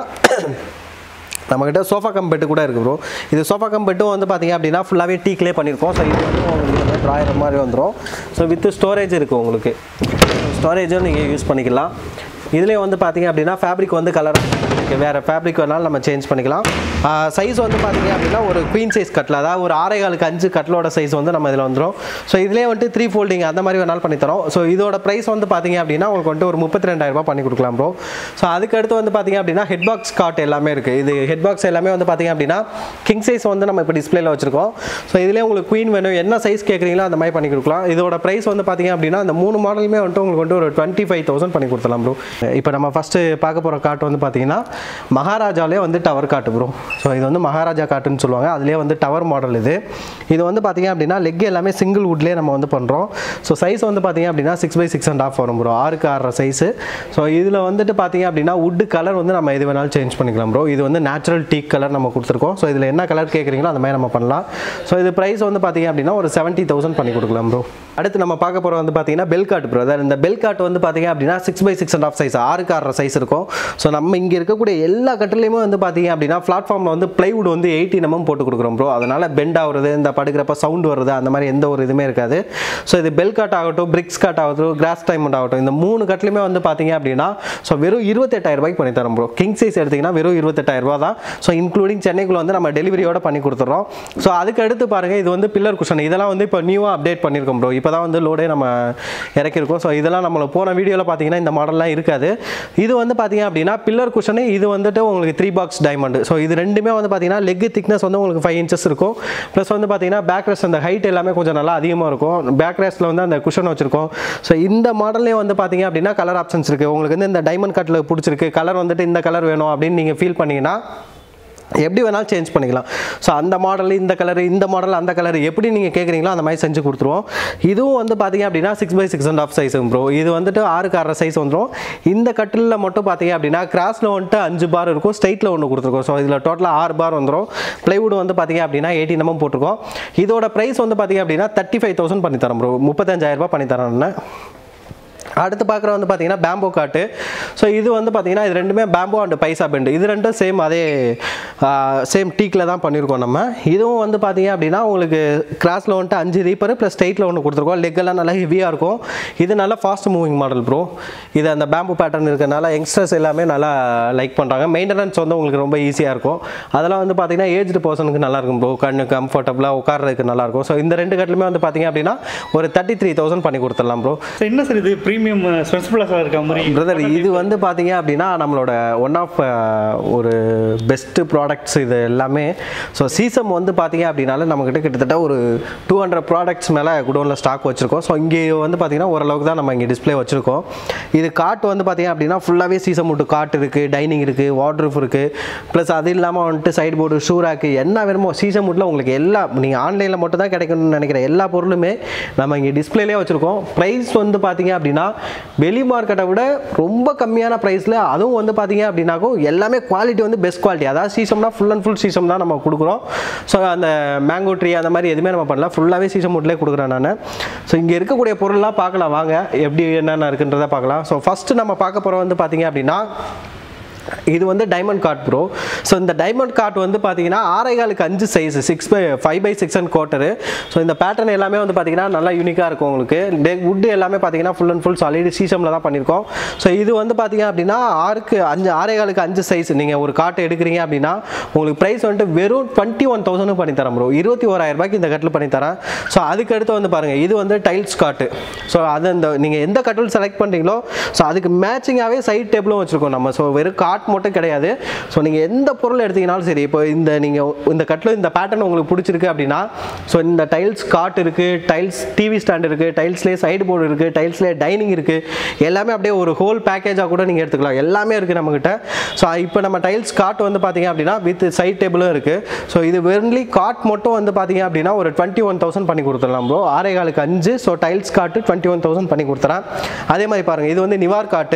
[SPEAKER 2] நம்மக்கிட்ட சோஃபா கம் பெட்டு கூட இருக்குது ப்ரோ இது சோஃபா கம் பெட்டும் வந்து பார்த்தீங்க அப்படின்னா ஃபுல்லாகவே டீக்லேயே பண்ணியிருக்கோம் ஸோ இது வந்து உங்களுக்கு ட்ராயர் மாதிரி வந்துடும் ஸோ வித் ஸ்டோரேஜ் இருக்குது உங்களுக்கு ஸ்டோரேஜும் நீங்கள் யூஸ் பண்ணிக்கலாம் இதுலேயே வந்து பார்த்தீங்க அப்படின்னா ஃபேப்ரிக் வந்து கலர் வேறு ஃபேப்ரிக் வேணாலும் நம்ம சேஞ்ச் பண்ணிக்கலாம் சைஸ் வந்து பார்த்தீங்க அப்படின்னா ஒரு குவீன் சைஸ் கட்டில் அதாவது ஒரு ஆறே காலுக்கு அஞ்சு கட்டிலோட சைஸ் வந்து நம்ம இதில் வந்துடும் ஸோ இதுலேயே வந்துட்டு த்ரீ ஃபோல்டிங் அந்த மாதிரி வேணாலும் பண்ணி தரோம் ஸோ இதோட ப்ரைஸ் வந்து பார்த்தீங்க அப்படின்னா உங்களுக்கு வந்துட்டு ஒரு முப்பத்தி ரெண்டாயிரம் ரூபாய் பண்ணி கொடுக்கலாம் ப்ரோ ஸோ அதுக்கடுத்து வந்து பார்த்தீங்க அப்படின்னா ஹெட் பாக்ஸ் காட் எல்லாமே இருக்குது இது ஹெட் பாக்ஸ் எல்லாமே வந்து பார்த்தீங்க அப்படின்னா கிங் சைஸ் வந்து நம்ம இப்போ டிஸ்பிளேல வச்சிருக்கோம் ஸோ இதுலேயே உங்களுக்கு குயின் வேணும் என்ன சைஸ் கேட்குறீங்களோ அந்த மாதிரி பண்ணி கொடுக்கலாம் இதோட ப்ரைஸ் வந்து பார்த்தீங்க அப்படின்னா அந்த மூணு மாடலுமே வந்துட்டு உங்களுக்கு வந்துட்டு ஒரு டுவெண்ட்டி ஃபைவ் தௌசண்ட் பண்ணி கொடுத்துலாம் ப்ரோ இப்போ நம்ம ஃபஸ்ட்டு பார்க்க போகிற காட்டு வந்து பார்த்தீங்கன்னா மகாராஜாலே வந்து டவர் காட்டு ப்ரோ ஸோ இது வந்து மகாராஜா காட்டுன்னு சொல்லுவாங்க அதுலேயே வந்து டவர் மாடல் இது இது வந்து பார்த்தீங்க அப்படின்னா லெக் எல்லாமே சிங்கிள் வுட்லேயே நம்ம வந்து பண்ணுறோம் ஸோ சைஸ் வந்து பார்த்தீங்க அப்படின்னா six by six and half வரும் ப்ரோ ஆறுக்கு ஆறரை சைஸு ஸோ இதில் வந்துட்டு பார்த்தீங்க அப்படின்னா வுட்டு கலர் வந்து நம்ம எது வேணாலும் சேஞ்ச் பண்ணிக்கலாம் ப்ரோ இது வந்து நேச்சுரல் டீக் கலர் நம்ம கொடுத்துருக்கோம் ஸோ இதில் என்ன கலர் கேட்குறீங்களோ அந்த மாதிரி நம்ம பண்ணலாம் ஸோ இது ப்ரைஸ் வந்து பார்த்தீங்க அப்படின்னா ஒரு செவன்ட்டி தௌசண்ட் பண்ணி கொடுக்கலாம் ப்ரோ அடுத்து நம்ம பார்க்க போகிற வந்து பார்த்தீங்கன்னா பெல் காட் ப்ரோ அதாவது இந்த பெல் காட் வந்து பார்த்தீங்க அப்படின்னா six by six and half size ஆறுக்கு ஆறரை சைஸ் இருக்கும் ஸோ நம்ம இங்கே இருக்கக்கூடிய எல்லா கட்டிலையுமே வந்து பார்த்தீங்க அப்படின்னா பிளாட்ஃபார்மில் வந்து பிளைவுட் வந்து எயிட்டி நம்ம போட்டு கொடுக்குறோம் ப்ரோ அதனால் பெண்ட் ஆகுறது இந்த படுக்கிறப்ப சவுண்ட் வருது அந்த மாதிரி எந்த ஒரு இதுவுமே இருக்காது ஸோ இது பெல் காட் ஆகட்டும் பிரிக்ஸ் காட் ஆகட்டும் கிராஸ் டைமண்ட் ஆகட்டும் இந்த மூணு கட்டிலுமே வந்து பார்த்தீங்க அப்படின்னா ஸோ வெறும் இருபத்தெட்டாயிரம் ரூபாய்க்கு பண்ணி தரோம் ப்ரோ கிங் சைஸ் எடுத்திங்கன்னா வெறும் இருபத்தெட்டாயிரம் ரூபா தான் ஸோ இன்க்ளூடிங் சென்னைக்குள்ள வந்து நம்ம டெலிவரியோட பண்ணி கொடுத்துட்றோம் ஸோ அதுக்கு அடுத்து பாருங்கள் இது வந்து பில்லர் குஷன் இதெல்லாம் வந்து இப்போ நியூவாக அப்டேட் பண்ணியிருக்கோம் ப்ரோ இப்போ தான் வந்து லோடே நம்ம இறக்கியிருக்கோம் ஸோ இதெல்லாம் நம்மள போன வீடியோவில் பார்த்தீங்கன்னா இந்த மாடல்லாம் இருக்காது இது வந்து பார்த்தீங்க அப்படின்னா பில்லர் குஷனு இது வந்துட்டு உங்களுக்கு த்ரீ பாக்ஸ் டைமண்ட் ஸோ இது ரெண்டுமே வந்து பார்த்தீங்கன்னா லெக் திக்னஸ் வந்து உங்களுக்கு ஃபைவ் இன்ச்சஸ் இருக்கும் ப்ளஸ் வந்து பார்த்தீங்கன்னா பேக் ரெஸ்ட் அந்த ஹைட் எல்லாமே கொஞ்சம் நல்லா அதிகமாக இருக்கும் பேக் ரெஸ்ட்டில் வந்து அந்த குஷன் வச்சிருக்கோம் ஸோ இந்த மாடல்லே வந்து பார்த்தீங்க அப்படின்னா கலர் ஆப்ஷன்ஸ் இருக்குது உங்களுக்கு வந்து இந்த டைமண்ட் கட்டில் பிடிச்சிருக்கு கலர் வந்துட்டு இந்த கலர் வேணும் அப்படின்னு நீங்கள் ஃபீல் பண்ணீங்கன்னா எப்படி வேணாலும் சேஞ்ச் பண்ணிக்கலாம் ஸோ அந்த மாடல் இந்த கலர் இந்த மாடல் அந்த கலர் எப்படி நீங்கள் கேட்குறீங்களோ அந்த மாதிரி செஞ்சு கொடுத்துருவோம் இதுவும் வந்து பார்த்தீங்க அப்படின்னா six by six and half size bro இது வந்துட்டு ஆறுக்கு ஆறரை சைஸ் வந்துடும் இந்த கட்டிலில் மட்டும் பார்த்தீங்க அப்படின்னா கிராஸில் வந்துட்டு அஞ்சு பார் இருக்கும் ஸ்ட்ரைட்டில் ஒன்று கொடுத்துருக்கோம் ஸோ இதில் டோட்டலாக ஆறு பார் வந்துடும் ப்ளைவுட் வந்து பார்த்தீங்க அப்படின்னா எயிட்டி நம்ம போட்டிருக்கோம் இதோட ப்ரைஸ் வந்து பார்த்தீங்க அப்படின்னா தேர்ட்டி ஃபைவ் தௌசண்ட் பண்ணி தரோம் ப்ரோ முப்பத்தஞ்சாயிரம் ரூபாய் பண்ணி தரோம்னு அடுத்து பார்க்குற வந்து பார்த்தீங்கன்னா பேம்போ காட்டு ஸோ இது வந்து பார்த்தீங்கன்னா இது ரெண்டுமே பேம்போ அண்ட் பைசா பெண்டு இது ரெண்டும் சேம் அதே சேம் டீக்கில் தான் பண்ணியிருக்கோம் நம்ம இதுவும் வந்து பார்த்தீங்க அப்படின்னா உங்களுக்கு கிராஸில் வந்துட்டு அஞ்சு ரீப்பர் ப்ளஸ் ஸ்ட்ரெயிட்டில் ஒன்று கொடுத்துருக்கோம் லெக் எல்லாம் நல்லா ஹெவியாக இருக்கும் இது நல்லா ஃபாஸ்ட் மூவிங் மாடல் ப்ரோ இது அந்த பேம்பு பேட்டர்ன் இருக்கனால யங்ஸ்டர்ஸ் எல்லாமே நல்லா லைக் பண்ணுறாங்க மெயின்டெனன்ஸ் வந்து உங்களுக்கு ரொம்ப ஈஸியாக இருக்கும் அதெல்லாம் வந்து பார்த்தீங்கன்னா ஏஜ்டு பர்சனுக்கு நல்லா இருக்கும் ப்ரோ கண்ணு கம்ஃபர்டபுளாக உட்கார்றதுக்கு நல்லா இருக்கும் ஸோ இந்த ரெண்டு கட்டிலுமே வந்து பார்த்தீங்க அப்படின்னா ஒரு தேர்ட்டி த்ரீ தௌசண்ட் பண்ணி கொடுத்துடலாம் ப்ரோ
[SPEAKER 1] ஸோ என்ன சார் இது ப்ரீமியம் ஸ்பென்சிபிளாக இருக்க மாதிரி
[SPEAKER 2] பிரதர் இது வந்து பார்த்தீங்க அப்படின்னா நம்மளோட ஒன் ஆஃப் ஒரு பெஸ்ட் ப்ராடக்ட்ஸ் இது எல்லாமே ஸோ சீசம் வந்து பார்த்தீங்க அப்படின்னால நம்மக்கிட்ட கிட்டத்தட்ட ஒரு டூ ஹண்ட்ரட் ப்ராடக்ட்ஸ் மேலே குடோனில் ஸ்டாக் வச்சுருக்கோம் ஸோ இங்கே வந்து பார்த்தீங்கன்னா ஓரளவுக்கு தான் நம்ம இங்கே டிஸ்ப்ளே வச்சுருக்கோம் இது காட்டு வந்து பார்த்தீங்க அப்படின்னா ஃபுல்லாகவே சீசம் விட்டு காட்டு இருக்குது டைனிங் இருக்குது வாட்ரூஃப் இருக்குது ப்ளஸ் அது இல்லாமல் வந்துட்டு சைடு போர்டு ஷூ ரேக்கு என்ன வேணுமோ சீசம் வுட்டில் உங்களுக்கு எல்லா நீங்கள் ஆன்லைனில் மட்டும் தான் கிடைக்கணும்னு நினைக்கிற எல்லா பொருளுமே நம்ம இங்கே டிஸ்ப்ளேலே வச்சுருக்கோம் ப்ரைஸ் வந்து பார்த்தீங்க அப்படின்னா வெளி மார்க்கெட்டை விட ரொம்ப கம்மியான ப்ரைஸில் அதுவும் வந்து பார்த்தீங்க அப்படின்னாக்கோ எல்லாமே குவாலிட்டி வந்து பெஸ்ட் குவாலிட்டி அதாவது சீசம்னா ஃபுல் அண்ட் ஃபுல் சீசம் தான் நம்ம கொடுக்குறோம் ஸோ அந்த மேங்கோ ட்ரீ அந்த மாதிரி எதுவுமே நம்ம பண்ணல ஃபுல்லாகவே சீசம் வுட்லேயே கொடுக்குறேன் நான் ஸோ இங்கே இருக்கக்கூடிய பொருள்லாம் பார்க்கலாம் வாங்க எப்படி என்னென்ன இருக்குன்றதை பார்க்கலாம் ஸோ ஃபஸ்ட்டு நம்ம பார்க்க போகிற வந்து பார்த்தீங்க அப்படின்னா இது வந்து டைமண்ட் கார்ட் ப்ரோ ஸோ இந்த டைமண்ட் கார்ட் வந்து பார்த்தீங்கன்னா ஆரைகாலுக்கு அஞ்சு size six by five by six and quarter so இந்த பேட்டர்ன் எல்லாமே வந்து பார்த்தீங்கன்னா நல்லா யூனிக்காக இருக்கும் உங்களுக்கு வுட் எல்லாமே பார்த்தீங்கன்னா ஃபுல் அண்ட் ஃபுல் சாலிட் சீசமில் தான் பண்ணியிருக்கோம் ஸோ இது வந்து பார்த்தீங்க அப்படின்னா ஆறுக்கு அஞ்சு ஆரைகாலுக்கு அஞ்சு சைஸ் நீங்கள் ஒரு காட்டு எடுக்கிறீங்க அப்படின்னா உங்களுக்கு ப்ரைஸ் வந்துட்டு வெறும் டுவெண்ட்டி ஒன் தௌசண்ட் பண்ணி தரேன் ப்ரோ இருபத்தி ஓராயிரம் ரூபாய்க்கு இந்த கட்டில் பண்ணி தரேன் ஸோ அதுக்கு அடுத்து வந்து பாருங்கள் இது வந்து டைல்ஸ் காட்டு ஸோ அது இந்த நீங்கள் எந்த கட்டில் செலக்ட் பண்ணுறீங்களோ ஸோ அதுக்கு மேட்சிங்காகவே சைட் டேபிளும் வச்சுருக்கோம் நம்ம ஸோ வெறும் காட் மட்டும் கிடையாது ஸோ நீங்கள் எந்த பொருள் எடுத்தீங்கனாலும் சரி இப்போ இந்த நீங்கள் இந்த கட்டில் இந்த பேட்டர்ன் உங்களுக்கு பிடிச்சிருக்கு அப்படின்னா ஸோ இந்த டைல்ஸ் காட் இருக்குது டைல்ஸ் டிவி ஸ்டாண்ட் இருக்குது டைல்ஸ்லேயே சைடு போர்டு இருக்குது டைல்ஸ்லேயே டைனிங் இருக்குது எல்லாமே அப்படியே ஒரு ஹோல் பேக்கேஜாக கூட நீங்கள் எடுத்துக்கலாம் எல்லாமே இருக்குது நம்மக்கிட்ட ஸோ இப்போ நம்ம டைல்ஸ் காட் வந்து பார்த்தீங்க அப்படின்னா வித் சைட் டேபிளும் இருக்குது ஸோ இது வெறும்லி காட் மட்டும் வந்து பார்த்தீங்க அப்படின்னா ஒரு டுவெண்ட்டி ஒன் தௌசண்ட் பண்ணி கொடுத்துடலாம் ப்ரோ ஆறே காலுக்கு அஞ்சு so tiles cot twenty one thousand பண்ணி கொடுத்துறேன் அதே மாதிரி பாருங்கள் இது வந்து நிவார் காட்டு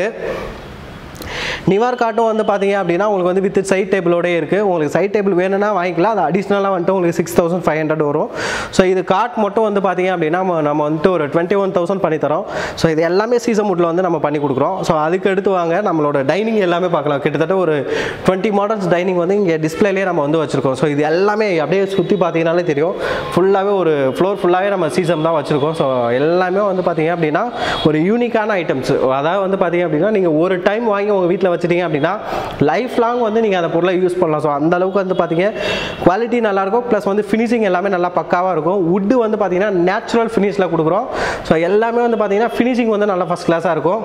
[SPEAKER 2] நிவார் காட்டும் வந்து பார்த்தீங்க அப்படின்னா உங்களுக்கு வந்து வித் சைட் டேபிளோடே இருக்குது உங்களுக்கு சைட் டேபிள் வேணும்னா வாங்கிக்கலாம் அது அடிஷ்னலாக வந்துட்டு உங்களுக்கு சிக்ஸ் தௌசண்ட் ஃபைவ் ஹண்ட்ரட் வரும் ஸோ இது காட் மட்டும் வந்து பார்த்தீங்க அப்படின்னா நம்ம- நம்ம வந்துட்டு ஒரு டுவெண்ட்டி ஒன் தௌசண்ட் பண்ணி தரோம் ஸோ இது எல்லாமே சீசன் முட்டில் வந்து நம்ம பண்ணி கொடுக்குறோம் ஸோ அதுக்கு அடுத்து வாங்க நம்மளோட டைனிங் எல்லாமே பார்க்கலாம் கிட்டத்தட்ட ஒரு டுவெண்ட்டி மாடல்ஸ் டைனிங் வந்து இங்கே டிஸ்பிளேலேயே நம்ம வந்து வச்சுருக்கோம் ஸோ இது எல்லாமே அப்படியே சுற்றி பார்த்தீங்கனாலே தெரியும் ஃபுல்லாகவே ஒரு ஃப்ளோர் ஃபுல்லாகவே நம்ம சீசன் தான் வச்சுருக்கோம் ஸோ எல்லாமே வந்து பார்த்தீங்க அப்படின்னா ஒரு யூனிக்கான ஐட்டம்ஸ் அதாவது வந்து பார்த்தீங்க அப்படின்னா நீங்கள் ஒரு டைம் வாங்கி உங்கள் வீட்டில் வச்சிட்டீங்க அப்படின்னா லைஃப் லாங் வந்து நீங்கள் அந்த பொருளை யூஸ் பண்ணலாம் ஸோ அந்த அளவுக்கு வந்து பார்த்தீங்க குவாலிட்டி நல்லாயிருக்கும் ப்ளஸ் வந்து ஃபினிஷிங் எல்லாமே நல்லா பக்காவாக இருக்கும் வுட்டு வந்து பார்த்தீங்கன்னா நேச்சுரல் ஃபினிஷில் கொடுக்குறோம் ஸோ எல்லாமே வந்து பார்த்தீங்கன்னா ஃபினிஷிங் வந்து நல்லா ஃபஸ்ட் கிளாஸாக இருக்கும்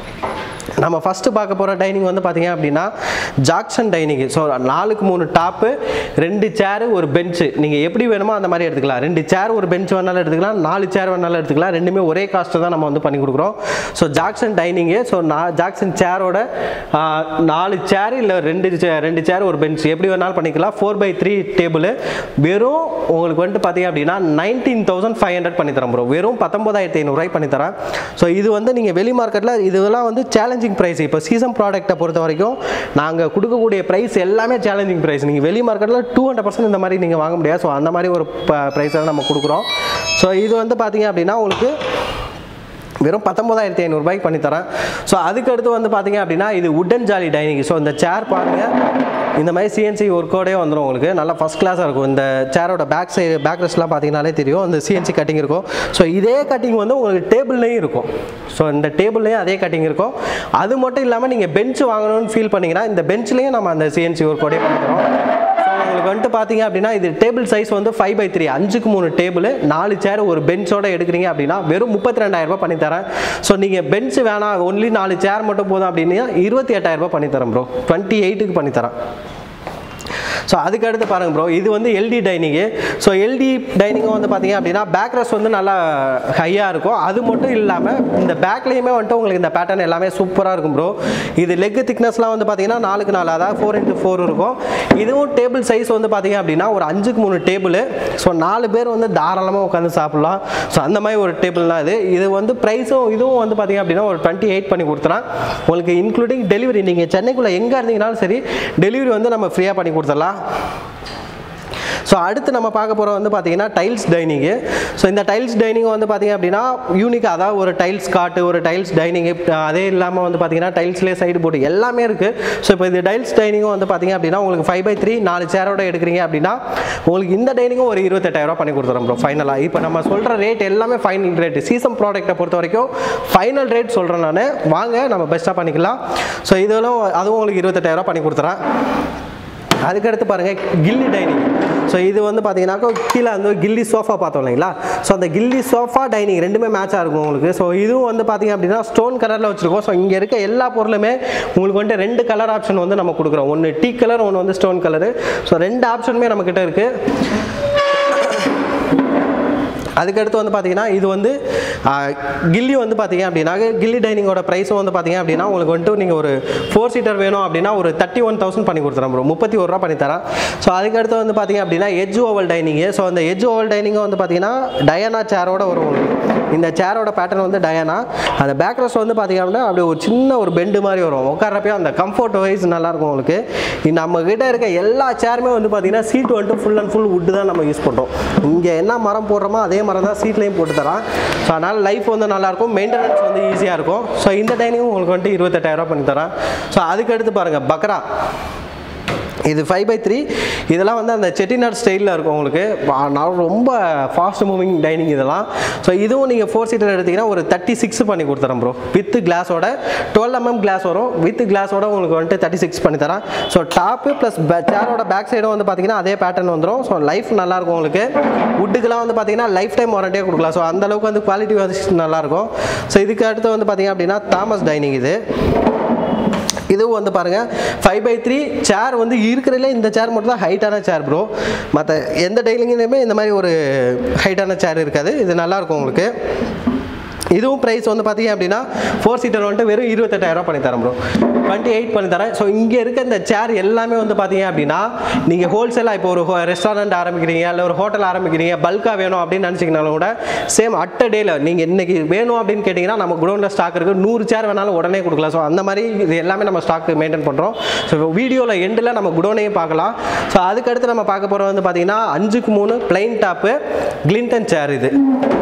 [SPEAKER 2] நம்ம ஃபஸ்ட்டு பார்க்க போகிற டைனிங் வந்து பார்த்தீங்க அப்படின்னா ஜாக்சன் டைனிங் ஸோ நாலுக்கு மூணு டாப்பு ரெண்டு சேரு ஒரு பெஞ்சு நீங்கள் எப்படி வேணுமோ அந்த மாதிரி எடுத்துக்கலாம் ரெண்டு சேர் ஒரு பெஞ்ச் வேணாலும் எடுத்துக்கலாம் நாலு சேர் வேணாலும் எடுத்துக்கலாம் ரெண்டுமே ஒரே காஸ்ட்டு தான் நம்ம வந்து பண்ணி கொடுக்குறோம் ஸோ ஜாக்சன் டைனிங்கு ஸோ நான் ஜாக்சன் சேரோட நாலு சேர் இல்லை ரெண்டு chair- ரெண்டு சேர் ஒரு பெஞ்ச் எப்படி வேணாலும் பண்ணிக்கலாம் ஃபோர் பை த்ரீ டேபிள் வெறும் உங்களுக்கு வந்துட்டு பார்த்தீங்க அப்படின்னா நைன்டீன் தௌசண்ட் ஃபைவ் ஹண்ட்ரட் பண்ணி தரேன் ப்ரோ வெறும் பத்தொம்பதாயிரத்தி ஐநூறுரூவாய்க்கு பண்ணி தரேன் ஸோ இது வந்து நீங்கள் வெளி மார்க்கெட்டில் இதெல்லாம் வந்து சேலஞ்சிங் ப்ரைஸ் இப்போ சீசன் ப்ராடக்ட்டை பொறுத்த வரைக்கும் நாங்கள் கொடுக்கக்கூடிய ப்ரைஸ் எல்லாமே சேலஞ்சிங் ப்ரைஸ் நீங்கள் வெளி மார்க்கெட்டில் டூ ஹண்ட்ரட் பர்சன்ட் இந்த மாதிரி நீங்கள் வாங்க முடியாது ஸோ அந்த மாதிரி ஒரு ப்ரைஸில் நம்ம கொடுக்குறோம் ஸோ இது வந்து பார்த்தீங்க அப்படின்னா உங்களுக்கு வெறும் பத்தொம்பதாயிரத்தி ஐநூறுபாய்க்கு பண்ணி தரேன் ஸோ அதுக்கு அடுத்து வந்து பார்த்தீங்க அப்படின்னா இது உட்டன் ஜாலி டைனிங் ஸோ இந்த சேர் பாருங்கள் இந்த மாதிரி சிஎன்சி ஒர்க்கோடே வந்துடும் உங்களுக்கு நல்லா ஃபஸ்ட் கிளாஸாக இருக்கும் இந்த சேரோட பேக் சைடு பேக் ரெஸ்ட்லாம் பார்த்தீங்கனாலே தெரியும் அந்த சிஎன்சி கட்டிங் இருக்கும் ஸோ இதே கட்டிங் வந்து உங்களுக்கு டேபிள்லேயும் இருக்கும் ஸோ இந்த டேபிள்லேயும் அதே கட்டிங் இருக்கும் அது மட்டும் இல்லாமல் நீங்கள் பெஞ்ச் வாங்கணும்னு ஃபீல் பண்ணீங்கன்னா இந்த பெஞ்ச்லேயும் நம்ம அந்த சிஎன்சி ஒர்க்கோடே பண்ணி தரோம் ஸோ உங்களுக்கு வந்துட்டு பார்த்தீங்க அப்படின்னா இது டேபிள் சைஸ் வந்து ஃபைவ் பை த்ரீ அஞ்சுக்கு மூணு டேபிள் நாலு சேர் ஒரு பெஞ்சோட எடுக்கிறீங்க அப்படின்னா வெறும் முப்பத்தி ரெண்டாயிரம் ரூபாய் பண்ணி தரேன் ஸோ நீங்கள் பெஞ்ச் வேணாம் ஒன்லி நாலு சேர் மட்டும் போதும் அப்படின்னா இருபத்தி எட்டாயிரம் ரூபாய் பண்ணி தரேன் ப்ரோ டுவெண்ட்டி எயிட்டுக்கு பண்ணி தரேன் ஸோ அதுக்கு அடுத்து பாருங்க ப்ரோ இது வந்து LD dining so LD dining வந்து பார்த்தீங்க அப்படின்னா பேக் ரெஸ்ட் வந்து நல்லா ஹையாக இருக்கும் அது மட்டும் இல்லாமல் இந்த பேக்லேயுமே வந்துட்டு உங்களுக்கு இந்த பேட்டர்ன் எல்லாமே சூப்பராக இருக்கும் ப்ரோ இது லெக் திக்னஸ்லாம் வந்து பார்த்தீங்கன்னா நாலுக்கு நாலு அதாவது ஃபோர் இன்ட்டு ஃபோர் இருக்கும் இதுவும் டேபிள் சைஸ் வந்து பார்த்தீங்க அப்படின்னா ஒரு அஞ்சுக்கு மூணு டேபிள் ஸோ நாலு பேர் வந்து தாராளமாக உட்காந்து சாப்பிட்லாம் ஸோ அந்த மாதிரி ஒரு டேபிள் தான் இது இது வந்து ப்ரைஸும் இதுவும் வந்து பார்த்தீங்க அப்படின்னா ஒரு டுவெண்ட்டி எயிட் பண்ணி கொடுத்துறேன் உங்களுக்கு இன்க்ளூடிங் டெலிவரி நீங்கள் சென்னைக்குள்ளே எங்கே இருந்தீங்கனாலும் சரி டெலிவரி வந்து நம்ம ஃப்ரீயாக பண்ணி கொடுத்துடலாம் ஸோ அடுத்து நம்ம பார்க்க போகிற வந்து பார்த்தீங்கன்னா டைல்ஸ் டைனிங்கு ஸோ இந்த டைல்ஸ் டைனிங் வந்து பார்த்தீங்க அப்படின்னா யூனிக் அதாவது ஒரு டைல்ஸ் காட்டு ஒரு டைல்ஸ் டைனிங் அதே இல்லாமல் வந்து பார்த்தீங்கன்னா டைல்ஸ்லேயே சைடு போட்டு எல்லாமே இருக்குது ஸோ இப்போ இது டைல்ஸ் டைனிங்கும் வந்து பார்த்தீங்க அப்படின்னா உங்களுக்கு ஃபைவ் பை த்ரீ நாலு சேரோட எடுக்கிறீங்க அப்படின்னா உங்களுக்கு இந்த டைனிங்கும் ஒரு இருபத்தெட்டாயிரம் பண்ணி கொடுத்துறோம் ப்ரோ ஃபைனலாக இப்போ நம்ம சொல்கிற ரேட் எல்லாமே ஃபைனல் ரேட் சீசன் ப்ராடக்ட்டை பொறுத்த வரைக்கும் ஃபைனல் ரேட் சொல்கிறேன் நான் வாங்க நம்ம பெஸ்ட்டாக பண்ணிக்கலாம் ஸோ இதெல்லாம் அதுவும் உங்களுக்கு இருபத்தெட்டாயிரம் பண்ணி கொடுத்துறேன் அதுக்கடுத்து பாருங்கள் கில்லி டைனிங் ஸோ இது வந்து பார்த்தீங்கன்னாக்கா கீழே வந்து கில்லி சோஃபா பார்த்தோம் இல்லைங்களா ஸோ அந்த கில்லி சோஃபா டைனிங் ரெண்டுமே மேட்சாக இருக்கும் உங்களுக்கு ஸோ இதுவும் வந்து பார்த்தீங்க அப்படின்னா ஸ்டோன் கலரில் வச்சுருக்கோம் ஸோ இங்கே இருக்க எல்லா பொருளுமே உங்களுக்கு வந்துட்டு ரெண்டு கலர் ஆப்ஷன் வந்து நம்ம கொடுக்குறோம் ஒன்று டீ கலர் ஒன்று வந்து ஸ்டோன் கலரு ஸோ ரெண்டு ஆப்ஷனுமே நம்மக்கிட்ட இருக்குது அதுக்கடுத்து வந்து பார்த்தீங்கன்னா இது வந்து ஆ, கில்லி வந்து பார்த்தீங்க அப்படின்னா கில்லி டைனிங்கோட ப்ரைஸும் வந்து பார்த்தீங்க அப்படின்னா உங்களுக்கு வந்துட்டு நீங்கள் ஒரு ஃபோர் சீட்டர் வேணும் அப்படின்னா ஒரு தேர்ட்டி ஒன் தௌசண்ட் பண்ணி கொடுத்துறேன் ப்ரோ முப்பத்தி ஒரு ரூபா பண்ணி தரேன் ஸோ அதுக்கடுத்து வந்து பார்த்தீங்க அப்படின்னா எஜ் ஓவல் டைனிங்கு ஸோ அந்த எஜ் ஓவல் டைனிங்கும் வந்து பார்த்தீங்கன்னா டயானா சேரோட வரும் உங்களுக்கு இந்த சேரோட பேட்டர்ன் வந்து டயானா அந்த பேக் ரெஸ்ட் வந்து பார்த்தீங்க அப்படின்னா அப்படியே ஒரு சின்ன ஒரு பெண்டு மாதிரி வரும் உட்காரப்பே அந்த கம்ஃபர்ட் வைஸ் நல்லாயிருக்கும் உங்களுக்கு இந்த நம்ம கிட்ட இருக்க எல்லா சேருமே வந்து பார்த்தீங்கன்னா சீட் வந்துட்டு ஃபுல் அண்ட் ஃபுல் வுட்டு தான் நம்ம யூஸ் பண்ணுறோம் இங்கே என்ன மரம் போடுறோமோ அதே மரம் தான் சீட்லேயும் போட்டு தரோம் ஸோ அதனால் லைஃப் வந்து நல்லாயிருக்கும் மெயின்டெனன்ஸ் வந்து ஈஸியாக இருக்கும் ஸோ இந்த டைனிங்கும் உங்களுக்கு வந்துட்டு இருபத்தெட்டாயிரம் பண்ணி தரேன் ஸோ அதுக்கு அடுத்து பாருங்கள் பக்ரா இது ஃபைவ் பை த்ரீ இதெல்லாம் வந்து அந்த செட்டிநாடு ஸ்டைலில் இருக்கும் உங்களுக்கு வா- நான் ரொம்ப ஃபாஸ்ட் மூவிங் டைனிங் இதெல்லாம் ஸோ இதுவும் நீங்கள் ஃபோர் சீட்டர் எடுத்தீங்கன்னா ஒரு தேர்ட்டி சிக்ஸ் பண்ணி கொடுத்துறேன் ப்ரோ வித் கிளாஸோட டுவெல் எம்எம் கிளாஸ் வரும் வித் கிளாஸோட உங்களுக்கு வந்துட்டு தேர்ட்டி சிக்ஸ் பண்ணி தரேன் ஸோ டாப்பு ப்ளஸ் சேரோட பேக் சைடும் வந்து பார்த்தீங்கன்னா அதே பேட்டர்ன் வந்துடும் ஸோ லைஃப் நல்லாயிருக்கும் உங்களுக்கு வுட்டுக்கெல்லாம் வந்து பார்த்தீங்கன்னா லைஃப் டைம் வாரண்டியே கொடுக்கலாம் ஸோ அந்த அளவுக்கு வந்து குவாலிட்டி வந்து நல்லாயிருக்கும் ஸோ இதுக்கு அடுத்து வந்து பார்த்தீங்க அப்படின்னா தாமஸ் டைனிங் இது இதுவும் வந்து பாருங்கள் ஃபைவ் பை த்ரீ சேர் வந்து இருக்கிறதுல இந்த சேர் மட்டும் தான் ஹைட்டான சேர் ப்ரோ மற்ற எந்த டைலிங்லேயுமே இந்த மாதிரி ஒரு ஹைட்டான சேர் இருக்காது இது நல்லாயிருக்கும் உங்களுக்கு இதுவும் ப்ரைஸ் வந்து பார்த்தீங்க அப்படின்னா ஃபோர் சீட்டர் வந்துட்டு வெறும் இருபத்தெட்டாயிரம் பண்ணி தரேன் ப்ரோ டுவெண்ட்டி எயிட் பண்ணி தரேன் ஸோ இங்கே இருக்க இந்த சேர் எல்லாமே வந்து பார்த்தீங்க அப்படின்னா நீங்கள் ஹோல்சேலாக இப்போ ஒரு ரெஸ்டாரண்ட் ஆரம்பிக்கிறீங்க இல்லை ஒரு ஹோட்டல் ஆரம்பிக்கிறீங்க பல்காக வேணும் அப்படின்னு நினச்சிங்கனாலும் கூட சேம் அட்ட டேயில் நீங்கள் இன்னைக்கு வேணும் அப்படின்னு கேட்டிங்கன்னா நம்ம குடோனில் ஸ்டாக் இருக்குது நூறு சேர் வேணாலும் உடனே கொடுக்கலாம் ஸோ அந்த மாதிரி இது எல்லாமே நம்ம ஸ்டாக் மெயின்டைன் பண்ணுறோம் ஸோ வீடியோவில் எண்டில் நம்ம குடோனையும் பார்க்கலாம் ஸோ அதுக்கடுத்து நம்ம பார்க்க போகிறது வந்து பார்த்தீங்கன்னா அஞ்சுக்கு மூணு பிளைன் டாப்பு கிளின்டன் சேர் இது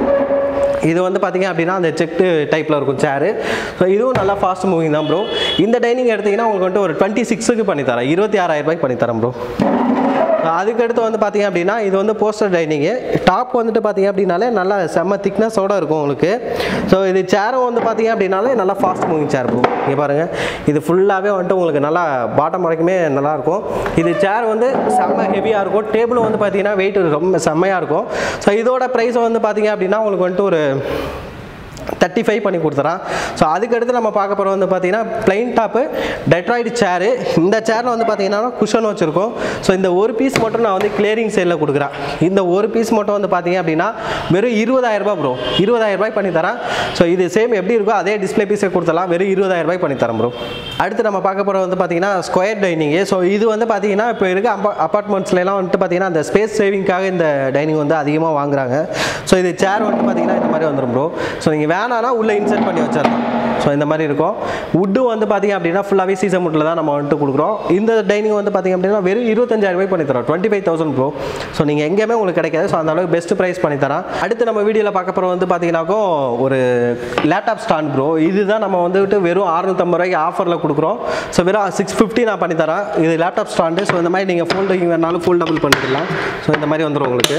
[SPEAKER 2] இது வந்து பார்த்தீங்க அப்படின்னா அந்த செக்டு டைப்பில் இருக்கும் சேரு ஸோ இதுவும் நல்லா ஃபாஸ்ட் மூவிங் தான் ப்ரோ இந்த டைனிங் எடுத்தீங்கன்னா உங்களுக்கு வந்துட்டு ஒரு டுவெண்ட்டி சிக்ஸுக்கு பண்ணி தரேன் இருபத்தி ஆறாயிரம் ரூபாய்க்கு பண்ணி தரேன் ப்ரோ அதுக்கடுத்து வந்து பார்த்தீங்க அப்படின்னா இது வந்து போஸ்டர் டைனிங்கு டாப் வந்துட்டு பார்த்தீங்க அப்படின்னாலே நல்லா செம்ம திக்னஸோடு இருக்கும் உங்களுக்கு ஸோ இது சேரும் வந்து பார்த்தீங்க அப்படின்னாலே நல்லா ஃபாஸ்ட் மூவிங் சேர் ப்ரோ இங்கே பாருங்கள் இது ஃபுல்லாகவே வந்துட்டு உங்களுக்கு நல்லா பாட்டம் வரைக்குமே நல்லாயிருக்கும் இது சேர் வந்து செம்ம ஹெவியாக இருக்கும் டேபிளும் வந்து பார்த்தீங்கன்னா வெயிட் ரொம்ப செம்மையாக இருக்கும் ஸோ இதோட ப்ரைஸ் வந்து பார்த்தீங்க அப்படின்னா உங்களுக்கு வந்துட்டு ஒரு தேர்ட்டி ஃபைவ் பண்ணி கொடுத்துறான் ஸோ அதுக்கடுத்து நம்ம பார்க்க போகிறது வந்து பார்த்தீங்கன்னா பிளைன் டாப்பு டெட்ராய்டு சேரு இந்த சேரில் வந்து பார்த்தீங்கன்னா குஷன் வச்சுருக்கோம் ஸோ இந்த ஒரு பீஸ் மட்டும் நான் வந்து கிளியரிங் சேலில் கொடுக்குறேன் இந்த ஒரு பீஸ் மட்டும் வந்து பார்த்தீங்க அப்படின்னா வெறும் இருபதாயிரம் ரூபாய் ப்ரோ இருபதாயிரம் ரூபாய் பண்ணி தரேன் ஸோ இது சேம் எப்படி இருக்கோ அதே டிஸ்ப்ளே பீஸே கொடுத்தலாம் வெறும் இருபதாயிரம் ரூபாய் பண்ணி தரேன் ப்ரோ அடுத்து நம்ம பார்க்க போகிறது வந்து பார்த்தீங்கன்னா ஸ்கொயர் டைனிங்கு ஸோ இது வந்து பார்த்தீங்கன்னா இப்போ இருக்க அப்பா அப்பார்ட்மெண்ட்ஸ்லாம் வந்துட்டு பார்த்தீங்கன்னா அந்த ஸ்பேஸ் சேவிங்காக இந்த டைனிங் வந்து அதிகமாக வாங்குறாங்க ஸோ இது சேர் வந்துட்டு பார்த்தீங்கன்னா இந்த மாதிரி வந்துடும் ப்ரோ ஸோ நீங்கள் வேணான்னா உள்ளே இன்சர்ட் பண்ணி வச்சிடலாம் ஸோ இந்த மாதிரி இருக்கும் வுட்டு வந்து பார்த்தீங்க அப்படின்னா ஃபுல்லாகவே சீசன் வுட்டில் தான் நம்ம வந்துட்டு கொடுக்குறோம் இந்த டைனிங் வந்து பார்த்தீங்க அப்படின்னா வெறும் இருபத்தஞ்சாயிரம் ரூபாய் பண்ணி தரோம் twenty five thousand bro so நீங்கள் எங்கேயுமே உங்களுக்கு கிடைக்காது ஸோ அந்த அளவுக்கு பெஸ்ட் ப்ரைஸ் பண்ணி தரேன் அடுத்து நம்ம வீடியோவில் பார்க்க போகிற வந்து பார்த்தீங்கன்னாக்கோ ஒரு லேப்டாப் ஸ்டாண்ட் ப்ரோ இதுதான் நம்ம வந்துட்டு வெறும் அறுநூத்தம்பது ரூபாய்க்கு ஆஃபரில் கொடுக்குறோம் ஸோ வெறும் சிக்ஸ் ஃபிஃப்டி நான் பண்ணி தரேன் இது லேப்டாப் ஸ்டாண்டு ஸோ இந்த மாதிரி நீங்கள் ஃபோல்டிங் வேணாலும் ஃபோல்டபுள் பண்ணிக்கலாம் ஸோ இந்த மாதிரி வந்துடும் உங்களுக்கு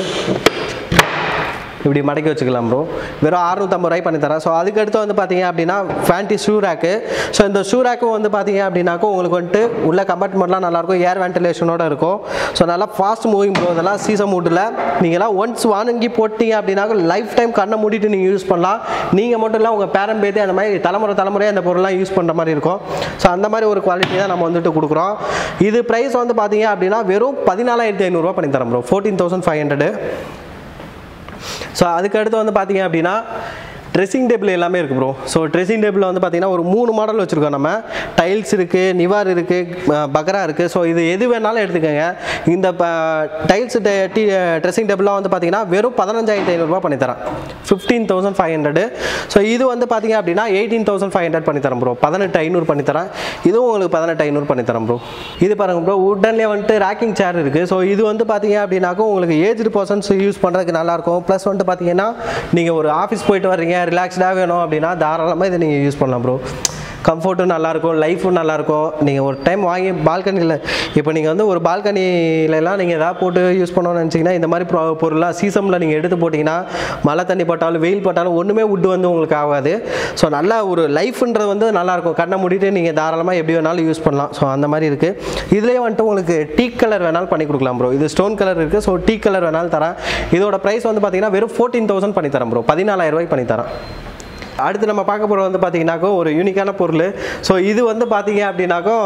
[SPEAKER 2] இப்படி மடக்கி வச்சுக்கலாம் ப்ரோ வெறும் அறுநூத்தம்பது ரூபாய் பண்ணி தரேன் ஸோ அதுக்கடுத்து வந்து பார்த்தீங்க அப்படின்னா ஃபேண்டி ஷூ ரேக்கு ஸோ இந்த ஷூ ரேக்கும் வந்து பார்த்தீங்க அப்படின்னாக்கோ உங்களுக்கு வந்துட்டு உள்ள கம்பார்ட்மெண்ட்லாம் நல்லாயிருக்கும் ஏர் வென்டிலேஷனோட இருக்கும் ஸோ நல்லா ஃபாஸ்ட் மூவிங் ப்ரோ இதெல்லாம் சீசன் மூட்டில் நீங்களாம் ஒன்ஸ் வாங்கி போட்டீங்க அப்படின்னாக்கோ லைஃப் டைம் கண்ணை மூடிட்டு நீங்கள் யூஸ் பண்ணலாம் நீங்கள் மட்டும் இல்லை உங்கள் பேரன் பேத்தி அந்த மாதிரி தலைமுறை தலைமுறையாக அந்த பொருள்லாம் யூஸ் பண்ணுற மாதிரி இருக்கும் ஸோ அந்த மாதிரி ஒரு குவாலிட்டி தான் நம்ம வந்துட்டு கொடுக்குறோம் இது ப்ரைஸ் வந்து பார்த்தீங்க அப்படின்னா வெறும் பதினாலாயிரத்தி ஐநூறுரூவா பண்ணி தரோம் bro fourteen thousand five hundred so அதுக்கு அடுத்து வந்து பார்த்தீங்க அப்படின்னா ட்ரெஸ்ஸிங் டேபிள் எல்லாமே இருக்குது ப்ரோ ஸோ ட்ரெஸ்ஸிங் டேபிளில் வந்து பார்த்தீங்கன்னா ஒரு மூணு மாடல் வச்சுருக்கோம் நம்ம டைல்ஸ் இருக்குது நிவார் இருக்குது பக்ரா இருக்குது ஸோ இது எது வேணாலும் எடுத்துக்கோங்க இந்த டைல்ஸ் டீ ட்ரெஸ்ஸிங் டேபிள்லாம் வந்து பார்த்தீங்கன்னா வெறும் பதினஞ்சாயிரத்தி ஐநூறுரூவா பண்ணி தரேன் fifteen thousand five hundred so இது வந்து பார்த்தீங்க அப்படின்னா எயிட்டீன் தௌசண்ட் ஃபைவ் ஹண்ட்ரட் பண்ணி தரேன் ப்ரோ பதினெட்டு ஐநூறு பண்ணி தரேன் இதுவும் உங்களுக்கு பதினெட்டு ஐநூறு பண்ணி தரேன் ப்ரோ இது பாருங்க ப்ரோ உடன்லேயே வந்துட்டு ரேக்கிங் சேர் இருக்குது ஸோ இது வந்து பார்த்தீங்க அப்படின்னாக்கும் உங்களுக்கு ஏஜ்டு பர்சன்ஸ் யூஸ் பண்ணுறதுக்கு நல்லாயிருக்கும் ப்ளஸ் வந்துட்டு பார்த்தீங்கன்னா நீங்கள் ஒரு ஆஃபீஸ் போயிட்டு வர்றீங்க ரிலாக்ஸ்டாக வேணும் அப்படின்னா தாராளமாக இதை நீங்கள் யூஸ் பண்ணலாம் ப்ரோ கம்ஃபர்ட்டும் நல்லாயிருக்கும் லைஃபும் நல்லாயிருக்கும் நீங்கள் ஒரு டைம் வாங்கி பால்கனியில் இப்போ நீங்கள் வந்து ஒரு பால்கனிலலாம் நீங்கள் எதாவது போட்டு யூஸ் பண்ணணும்னு நினச்சிங்கன்னா இந்த மாதிரி பொ- பொருளாக சீசமில் நீங்கள் எடுத்து போட்டிங்கன்னா மழை தண்ணி பட்டாலும் வெயில் பட்டாலும் ஒன்றுமே உட்டு வந்து உங்களுக்கு ஆகாது ஸோ நல்லா ஒரு லைஃப்ன்றது வந்து நல்லாயிருக்கும் கண்ணை மூடிட்டு நீங்கள் தாராளமாக எப்படி வேணாலும் யூஸ் பண்ணலாம் ஸோ அந்த மாதிரி இருக்குது இதுலேயே வந்துட்டு உங்களுக்கு டீ கலர் வேணாலும் பண்ணி கொடுக்கலாம் ப்ரோ இது ஸ்டோன் கலர் இருக்குது ஸோ டீ கலர் வேணாலும் தரேன் இதோட ப்ரைஸ் வந்து பார்த்தீங்கன்னா வெறும் ஃபோர்டீன் தௌசண்ட் பண்ணி தரேன் ப்ரோ பதினாலாயிரம் ரூபாய்க்கு பண்ணி தரேன் அடுத்து நம்ம பார்க்க போகிறது வந்து பார்த்தீங்கன்னாக்கோ ஒரு யூனிக்கான பொருள் ஸோ இது வந்து பார்த்தீங்க அப்படின்னாக்கோ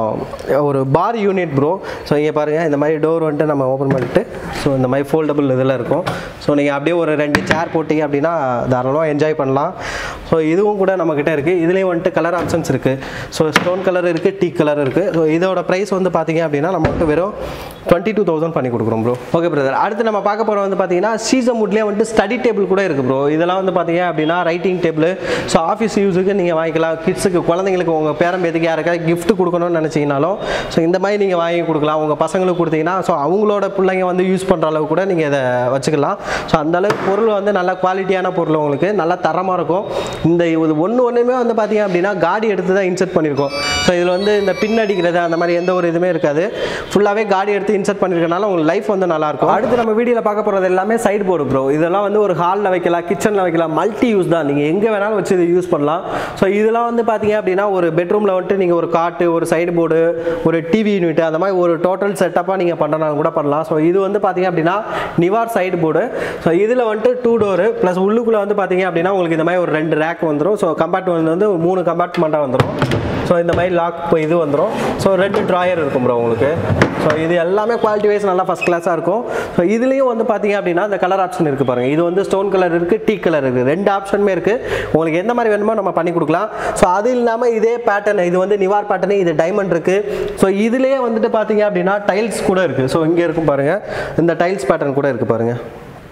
[SPEAKER 2] ஒரு பார் யூனிட் ப்ரோ ஸோ இங்கே பாருங்கள் இந்த மாதிரி டோர் வந்துட்டு நம்ம ஓப்பன் பண்ணிட்டு ஸோ இந்த மாதிரி ஃபோல்டபுள் இதில் இருக்கும் ஸோ நீங்கள் அப்படியே ஒரு ரெண்டு சேர் போட்டிங்க அப்படின்னா தாராளமாக என்ஜாய் பண்ணலாம் ஸோ இதுவும் கூட நம்மக்கிட்ட இருக்குது இதுலேயும் வந்துட்டு கலர் ஆப்ஷன்ஸ் இருக்குது ஸோ ஸ்டோன் கலர் இருக்குது டீ கலர் இருக்குது ஸோ இதோட ப்ரைஸ் வந்து பார்த்தீங்க அப்படின்னா நமக்கு வெறும் டுவெண்ட்டி டூ தௌசண்ட் பண்ணி கொடுக்குறோம் ப்ரோ ஓகே பிரதர் அடுத்து நம்ம பார்க்க போகிற வந்து பார்த்தீங்கன்னா சீசம் வுட்லேயே வந்துட்டு ஸ்டடி டேபிள் கூட இருக்குது ப்ரோ இதெல்லாம் வந்து பார்த்தீங்க அப்படின்னா ரைட்டிங் டேபிள் ஸோ ஆஃபீஸ் யூஸுக்கு நீங்கள் வாங்கிக்கலாம் கிட்ஸுக்கு குழந்தைங்களுக்கு உங்கள் பேரம்பேத்துக்கு யாருக்காவது gift கொடுக்கணும்னு நினச்சிங்கனாலும் ஸோ இந்த மாதிரி நீங்கள் வாங்கி கொடுக்கலாம் உங்கள் பசங்களுக்கு கொடுத்தீங்கன்னா ஸோ அவங்களோட பிள்ளைங்க வந்து யூஸ் பண்ணுற அளவு கூட நீங்கள் இதை வச்சுக்கலாம் ஸோ அந்த அளவுக்கு பொருள் வந்து நல்ல குவாலிட்டியான பொருள் உங்களுக்கு நல்லா தரமாக இருக்கும் இந்த இது ஒன்று ஒன்றுமே வந்து பார்த்தீங்க அப்படின்னா காடி எடுத்து தான் இன்செர்ட் பண்ணியிருக்கோம் ஸோ இதில் வந்து இந்த பின் அடிக்கிறது அந்த மாதிரி எந்த ஒரு இதுவுமே இருக்காது ஃபுல்லாகவே காடி எடுத்து இன்செர்ட் பண்ணியிருக்கனால உங்களுக்கு லைஃப் வந்து நல்லாயிருக்கும் அடுத்து நம்ம வீடியோவில் பார்க்க போகிறது எல்லாமே சைடு போர்டு ப்ரோ இதெல்லாம் வந்து ஒரு ஹாலில் வைக்கலாம் கிச்சனில் வைக்கலாம் மல்டி யூஸ் தான் நீங்கள் எங்கே வேணாலும் வச்சு இது யூஸ் பண்ணலாம் ஸோ இதெல்லாம் வந்து பார்த்தீங்க அப்படின்னா ஒரு பெட்ரூமில் வந்துட்டு நீங்கள் ஒரு காட்டு ஒரு சைடு போர்டு ஒரு டிவி யூனிட் அந்த மாதிரி ஒரு டோட்டல் செட்டப்பாக நீங்கள் பண்ணுறனாலும் கூட பண்ணலாம் ஸோ இது வந்து பார்த்தீங்க அப்படின்னா நிவார் சைடு போர்டு ஸோ இதில் வந்துட்டு டூ டோரு ப்ளஸ் உள்ளுக்குள்ளே வந்து பார்த்தீங்க அப்படின்னா உங்களுக்கு இந்த மாதிரி ஒரு ரெண்டு ரேக் வந்துடும் ஸோ கம்பார்ட்மெண்ட் வந்து ஒரு மூணு கம்பார்ட்மெண்ட்டாக வந்துடும் ஸோ இந்த மாதிரி லாக் இப்போ இது வந்துடும் ஸோ ரெண்டு ட்ராயர் இருக்கும் ப்ரோ உங்களுக்கு ஸோ இது எல்லாமே குவாலிட்டி வைஸ் நல்லா ஃபஸ்ட் கிளாஸாக இருக்கும் ஸோ இதுலேயும் வந்து பார்த்தீங்க அப்படின்னா இந்த கலர் ஆப்ஷன் இருக்குது பாருங்கள் இது வந்து ஸ்டோன் கலர் இருக்குது டீ கலர் இருக்குது ரெண்டு ஆப்ஷனுமே இருக்குது உங்களுக்கு எந்த மாதிரி வேணுமோ நம்ம பண்ணி கொடுக்கலாம் ஸோ அது இல்லாமல் இதே பேட்டர்ன் இது வந்து நிவார் பேட்டர்னு இது டைமண்ட் இருக்குது ஸோ இதுலேயே வந்துட்டு பார்த்தீங்க அப்படின்னா டைல்ஸ் கூட இருக்குது ஸோ இங்கே இருக்கும் பாருங்கள் இந்த டைல்ஸ் பேட்டர்ன் கூட இருக்குது பாருங்கள்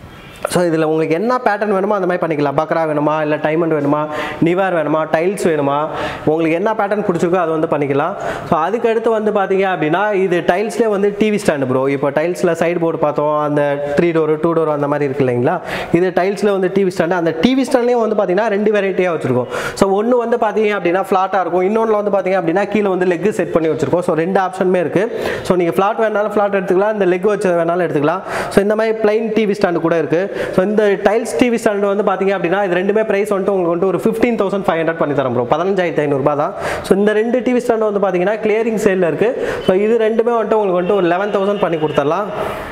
[SPEAKER 2] ஸோ இதில் உங்களுக்கு என்ன பேட்டர்ன் வேணுமோ அந்த மாதிரி பண்ணிக்கலாம் பக்ரா வேணுமா இல்லை டைமண்ட் வேணுமா நிவார் வேணுமா டைல்ஸ் வேணுமா உங்களுக்கு என்ன பேட்டர்ன் பிடிச்சிருக்கோ அது வந்து பண்ணிக்கலாம் ஸோ அதுக்கு அடுத்து வந்து பார்த்தீங்க அப்படின்னா இது டைல்ஸ்லேயே வந்து டிவி ஸ்டாண்டு ப்ரோ இப்போ டைல்ஸில் சைடு போர்டு பார்த்தோம் அந்த த்ரீ டோர் டூ டோர் அந்த மாதிரி இருக்கு இல்லைங்களா இது டைல்ஸில் வந்து டிவி ஸ்டாண்டு அந்த டிவி ஸ்டாண்ட்லேயும் வந்து பார்த்தீங்கன்னா ரெண்டு வெரைட்டியாக வச்சிருக்கோம் ஸோ ஒன்று வந்து பார்த்தீங்க அப்படின்னா ஃப்ளாட்டாக இருக்கும் இன்னொன்று வந்து பார்த்தீங்க அப்படின்னா கீழே வந்து லெக் செட் பண்ணி வச்சிருக்கோம் ஸோ ரெண்டு ஆப்ஷனுமே இருக்குது ஸோ நீங்கள் ஃப்ளாட் வேணாலும் ஃப்ளாட் எடுத்துக்கலாம் இந்த லெக் வச்சு வேணாலும் எடுத்துக்கலாம் ஸோ இந்த மாதிரி பிளைன் டிவி ஸ்டாண்டு கூட இருக்குது ஸோ இந்த டைல்ஸ் டிவி ஸ்டாண்டு வந்து பார்த்தீங்க அப்படின்னா இது ரெண்டுமே ப்ரைஸ் வந்துட்டு உங்களுக்கு வந்துட்டு ஒரு ஃபிஃப்டீன் தௌசண்ட் ஃபைவ் ஹண்ட்ரட் பண்ணி தரோம் ப்ரோ பதினஞ்சாயிரத்தி ஐநூறுபா தான் ஸோ இந்த ரெண்டு டிவி ஸ்டாண்டு வந்து பார்த்தீங்கன்னா கிளியரிங் சேலில் இருக்குது ஸோ இது ரெண்டுமே வந்துட்டு உங்களுக்கு வந்துட்டு ஒரு லெவன் தௌசண்ட் பண்ணி கொடுத்துடலாம்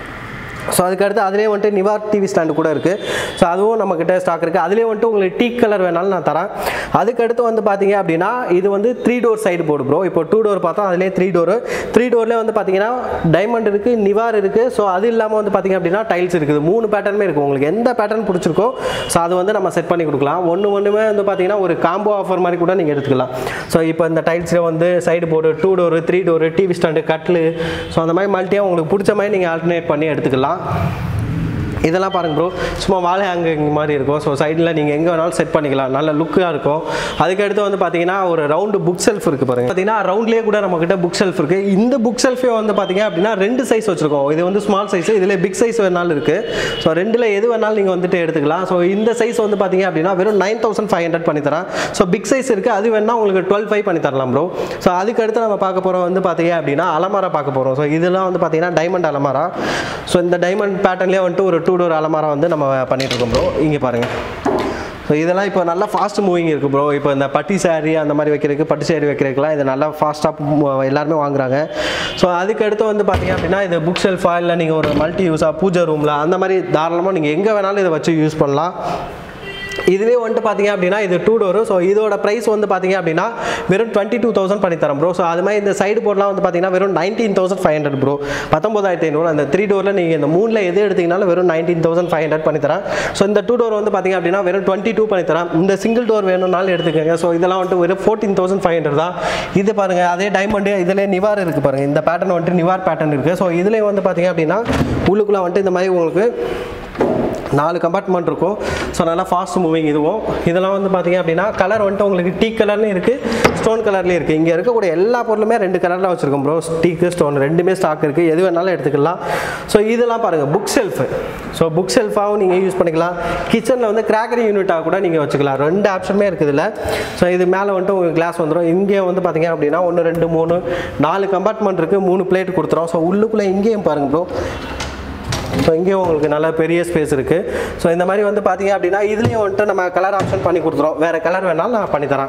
[SPEAKER 2] ஸோ அதுக்கடுத்து அதுலேயே வந்துட்டு நிவார் டிவி ஸ்டாண்டு கூட இருக்குது ஸோ அதுவும் நம்மக்கிட்ட ஸ்டாக் இருக்குது அதுலேயே வந்துட்டு உங்களுக்கு டீ கலர் வேணாலும் நான் தரேன் அதுக்கடுத்து வந்து பார்த்தீங்க அப்படின்னா இது வந்து three door side board bro இப்போ டூ டோர் பார்த்தோம் அதுலேயே த்ரீ டோரு த்ரீ டோர்லேயே வந்து பார்த்தீங்கன்னா டைமண்ட் இருக்குது நிவார் இருக்குது ஸோ அது இல்லாமல் வந்து பார்த்தீங்க அப்படின்னா டைல்ஸ் இருக்குது மூணு பேட்டர்னுமே இருக்குது உங்களுக்கு எந்த பேட்டர்ன் பிடிச்சிருக்கோ ஸோ அது வந்து நம்ம செட் பண்ணி கொடுக்கலாம் ஒன்று ஒன்றுமே வந்து பார்த்தீங்கன்னா ஒரு காம்போ ஆஃபர் மாதிரி கூட நீங்கள் எடுத்துக்கலாம் ஸோ இப்போ இந்த டைல்ஸில் வந்து side board two door three door TV stand கட்லு ஸோ அந்த மாதிரி மல்ட்டியாக உங்களுக்கு பிடிச்ச மாதிரி நீங்கள் ஆல்டர்னேட் பண்ணி எடுத்துக்கலாம் இதெல்லாம் பாருங்க ப்ரோ சும்மா வாழை ஹேங்கிங் மாதிரி இருக்கும் ஸோ சைடில் நீங்கள் எங்கே வேணாலும் செட் பண்ணிக்கலாம் நல்ல லுக்காக இருக்கும் அதுக்கடுத்து வந்து பார்த்தீங்கன்னா ஒரு ரவுண்டு புக் செல்ஃப் இருக்குது பாருங்க பார்த்தீங்கன்னா ரவுண்ட்லேயே கூட நம்மக்கிட்ட புக் செல்ஃப் இருக்குது இந்த புக் செல்ஃபே வந்து பார்த்தீங்க அப்படின்னா ரெண்டு சைஸ் வச்சுருக்கோம் இது வந்து ஸ்மால் சைஸ் இதில் பிக் சைஸ் வேணாலும் இருக்குது ஸோ ரெண்டில் எது வேணாலும் நீங்கள் வந்துட்டு எடுத்துக்கலாம் ஸோ இந்த சைஸ் வந்து பார்த்தீங்க அப்படின்னா வெறும் நைன் தௌசண்ட் ஃபைவ் ஹண்ட்ரட் பண்ணி தரேன் ஸோ பிக் சைஸ் இருக்குது அது வேணால் உங்களுக்கு டுவெல் ஃபைவ் பண்ணி தரலாம் ப்ரோ ஸோ அதுக்கடுத்து நம்ம பார்க்க போகிறோம் வந்து பார்த்தீங்க அப்படின்னா அலமாரா பார்க்க போகிறோம் ஸோ இதெல்லாம் வந்து பார்த்தீங்கன்னா டைமண்ட் அலமாரா ஸோ இந்த டைமண்ட் பேட்டர்ன்லேயே வந்துட்டு ஒரு டூ டோர் அலமாரா வந்து நம்ம பண்ணிட்டு இருக்கோம் ப்ரோ இங்கே பாருங்கள் ஸோ இதெல்லாம் இப்போ நல்லா ஃபாஸ்ட் மூவிங் இருக்குது ப்ரோ இப்போ இந்த பட்டி சாரி அந்த மாதிரி வைக்கிறதுக்கு பட்டு சாரி வைக்கிறதுக்குலாம் இது நல்லா ஃபாஸ்ட்டாக எல்லாருமே வாங்குறாங்க ஸோ அதுக்கு அடுத்து வந்து பார்த்தீங்க அப்படின்னா இது புக் ஷெல்ஃபா இல்லை நீங்கள் ஒரு மல்டி யூஸாக பூஜை ரூமில் அந்த மாதிரி தாராளமாக நீங்கள் எங்கே வேணாலும் இதை வச்சு யூஸ் பண்ணலாம் இதுவே வந்துட்டு பார்த்தீங்க அப்படின்னா இது டூ டோரு ஸோ இதோட ப்ரைஸ் வந்து பார்த்தீங்க அப்படின்னா வெறும் டுவெண்ட்டி டூ தௌசண்ட் பண்ணி தரோம் ப்ரோ ஸோ அது மாதிரி இந்த சைடு போர்ட்லாம் வந்து பார்த்தீங்கன்னா வெறும் nineteen thousand five hundred bro பத்தொம்பதாயிரத்தி ஐநூறு அந்த த்ரீ டோரில் நீங்கள் இந்த மூணில் எது எடுத்தீங்கனாலும் வெறும் நைன்டீன் தௌசண்ட் ஃபைவ் ஹண்ட்ரட் பண்ணி தரேன் ஸோ இந்த டூ டோர் வந்து பார்த்தீங்க அப்படின்னா வெறும் டுவெண்ட்டி டூ பண்ணி தரேன் இந்த சிங்கிள் டோர் வேணும்னாலும் எடுத்துக்கோங்க ஸோ இதெல்லாம் வந்துட்டு வெறும் ஃபோர்டீன் தௌசண்ட் ஃபைவ் ஹண்ட்ரட் தான் இது பாருங்கள் அதே டைமண்டு இதில் நிவார் இருக்குது பாருங்கள் இந்த பேட்டர்ன் வந்துட்டு நிவார் பேட்டர்ன் இருக்குது ஸோ இதுலேயே வந்து பார்த்தீங்க அப்படின்னா உள்ளுக்குள்ளே வந்துட்டு இந்த மாதிரி உங்களுக்கு நாலு கம்பார்ட்மெண்ட் இருக்கும் ஸோ நல்லா ஃபாஸ்ட் மூவிங் இதுவும் இதெல்லாம் வந்து பார்த்தீங்க அப்படின்னா கலர் வந்துட்டு உங்களுக்கு டீ கலர்லையும் இருக்குது ஸ்டோன் கலர்லேயும் இருக்குது இங்கே இருக்கக்கூடிய எல்லா பொருளுமே ரெண்டு கலரில் வச்சுருக்கோம் ப்ரோ டீக்கு ஸ்டோன் ரெண்டுமே ஸ்டாக் இருக்குது எது வேணாலும் எடுத்துக்கலாம் ஸோ இதெல்லாம் பாருங்கள் புக் ஷெல்ஃபு ஸோ புக் ஷெல்ஃபாகவும் நீங்கள் யூஸ் பண்ணிக்கலாம் கிச்சனில் வந்து கிராக்கரி யூனிட்டாக கூட நீங்கள் வச்சுக்கலாம் ரெண்டு ஆப்ஷனுமே இருக்குது இதில் ஸோ இது மேலே வந்துட்டு உங்களுக்கு கிளாஸ் வந்துடும் இங்கே வந்து பார்த்தீங்க அப்படின்னா ஒன்று ரெண்டு மூணு நாலு கம்பார்ட்மெண்ட் இருக்குது மூணு பிளேட் கொடுத்துரும் ஸோ உள்ளுக்குள்ளே இங்கேயும் பாருங்கள் ப்ரோ ஸோ இங்கேயும் உங்களுக்கு நல்ல பெரிய ஸ்பேஸ் இருக்குது ஸோ இந்த மாதிரி வந்து பார்த்தீங்க அப்படின்னா இதுலேயும் வந்துட்டு நம்ம கலர் ஆப்ஷன் பண்ணி கொடுத்துறோம் வேறு கலர் வேணாலும் நான் பண்ணித்தரேன்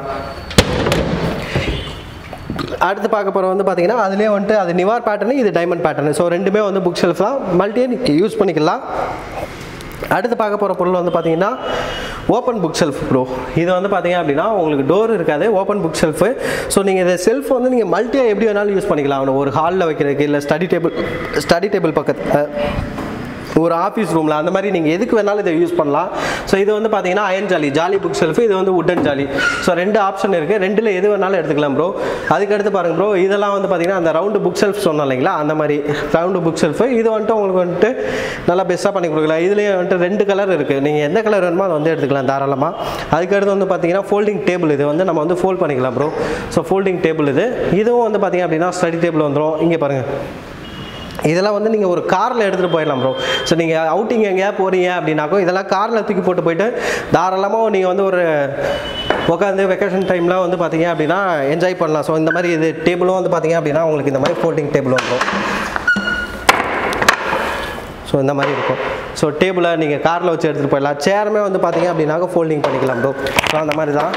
[SPEAKER 2] அடுத்து பார்க்க போகிற வந்து பார்த்தீங்கன்னா அதுலேயே வந்துட்டு அது நிவார் பேட்டர்னு இது டைமண்ட் பேட்டர்னு ஸோ ரெண்டுமே வந்து புக் ஷெல்ஃப் தான் மல்டியே நீங்கள் யூஸ் பண்ணிக்கலாம் அடுத்து பார்க்க போகிற பொருள் வந்து பார்த்தீங்கன்னா ஓப்பன் புக் ஷெல்ஃப் ப்ரோ இது வந்து பார்த்தீங்க அப்படின்னா உங்களுக்கு டோர் இருக்காது ஓப்பன் புக் ஷெல்ஃபு ஸோ நீங்கள் இந்த செல்ஃப் வந்து நீங்கள் மல்டியாக எப்படி வேணாலும் யூஸ் பண்ணிக்கலாம் ஒரு ஹாலில் வைக்கிறதுக்கு இல்லை ஸ்டடி டேபிள் ஸ்டடி டேபிள் பக்கத்தில் ஒரு ஆஃபீஸ் ரூமில் அந்த மாதிரி நீங்கள் எதுக்கு வேணாலும் இதை யூஸ் பண்ணலாம் ஸோ இது வந்து பார்த்தீங்கன்னா iron jali jali book shelf இது வந்து உட்டன் ஜாலி ஸோ ரெண்டு ஆப்ஷன் இருக்குது ரெண்டில் எது வேணாலும் எடுத்துக்கலாம் ப்ரோ அதுக்கடுத்து பாருங்க ப்ரோ இதெல்லாம் வந்து பார்த்தீங்கன்னா அந்த ரவுண்டு புக் ஷெல்ஃப் சொன்னோம் இல்லைங்களா அந்த மாதிரி ரவுண்டு புக் ஷெல்ஃபு இது வந்துட்டு உங்களுக்கு வந்துட்டு நல்லா பெஸ்ட்டாக பண்ணி கொடுக்கலாம் இதுலேயே வந்துட்டு ரெண்டு கலர் இருக்குது நீங்கள் எந்த கலர் வேணுமோ அதை வந்து எடுத்துக்கலாம் தாராளமாக அதுக்கடுத்து வந்து பார்த்தீங்கன்னா ஃபோல்டிங் டேபிள் இது வந்து நம்ம வந்து ஃபோல்ட் பண்ணிக்கலாம் ப்ரோ ஸோ ஃபோல்டிங் டேபிள் இது இதுவும் வந்து பார்த்தீங்க அப்படின்னா ஸ்டடி டேபிள் வந்துடும் இங்கே பாருங்கள் இதெல்லாம் வந்து நீங்கள் ஒரு காரில் எடுத்துகிட்டு போயிடலாம் ப்ரோ ஸோ நீங்கள் அவுட்டிங் எங்கேயா போகிறீங்க அப்படின்னாக்கோ இதெல்லாம் காரில் தூக்கி போட்டு போயிட்டு தாராளமாக நீங்கள் வந்து ஒரு உட்காந்து வெக்கேஷன் டைமில் வந்து பார்த்தீங்க அப்படின்னா என்ஜாய் பண்ணலாம் ஸோ இந்த மாதிரி இது டேபிளும் வந்து பார்த்தீங்க அப்படின்னா உங்களுக்கு இந்த மாதிரி ஃபோல்டிங் டேபிள் வந்துடும் ஸோ இந்த மாதிரி இருக்கும் ஸோ டேபிளை நீங்கள் காரில் வச்சு எடுத்துகிட்டு போயிடலாம் சேருமே வந்து பார்த்தீங்க அப்படின்னாக்க ஃபோல்டிங் பண்ணிக்கலாம் ப்ரோ ஸோ அந்த மாதிரி தான்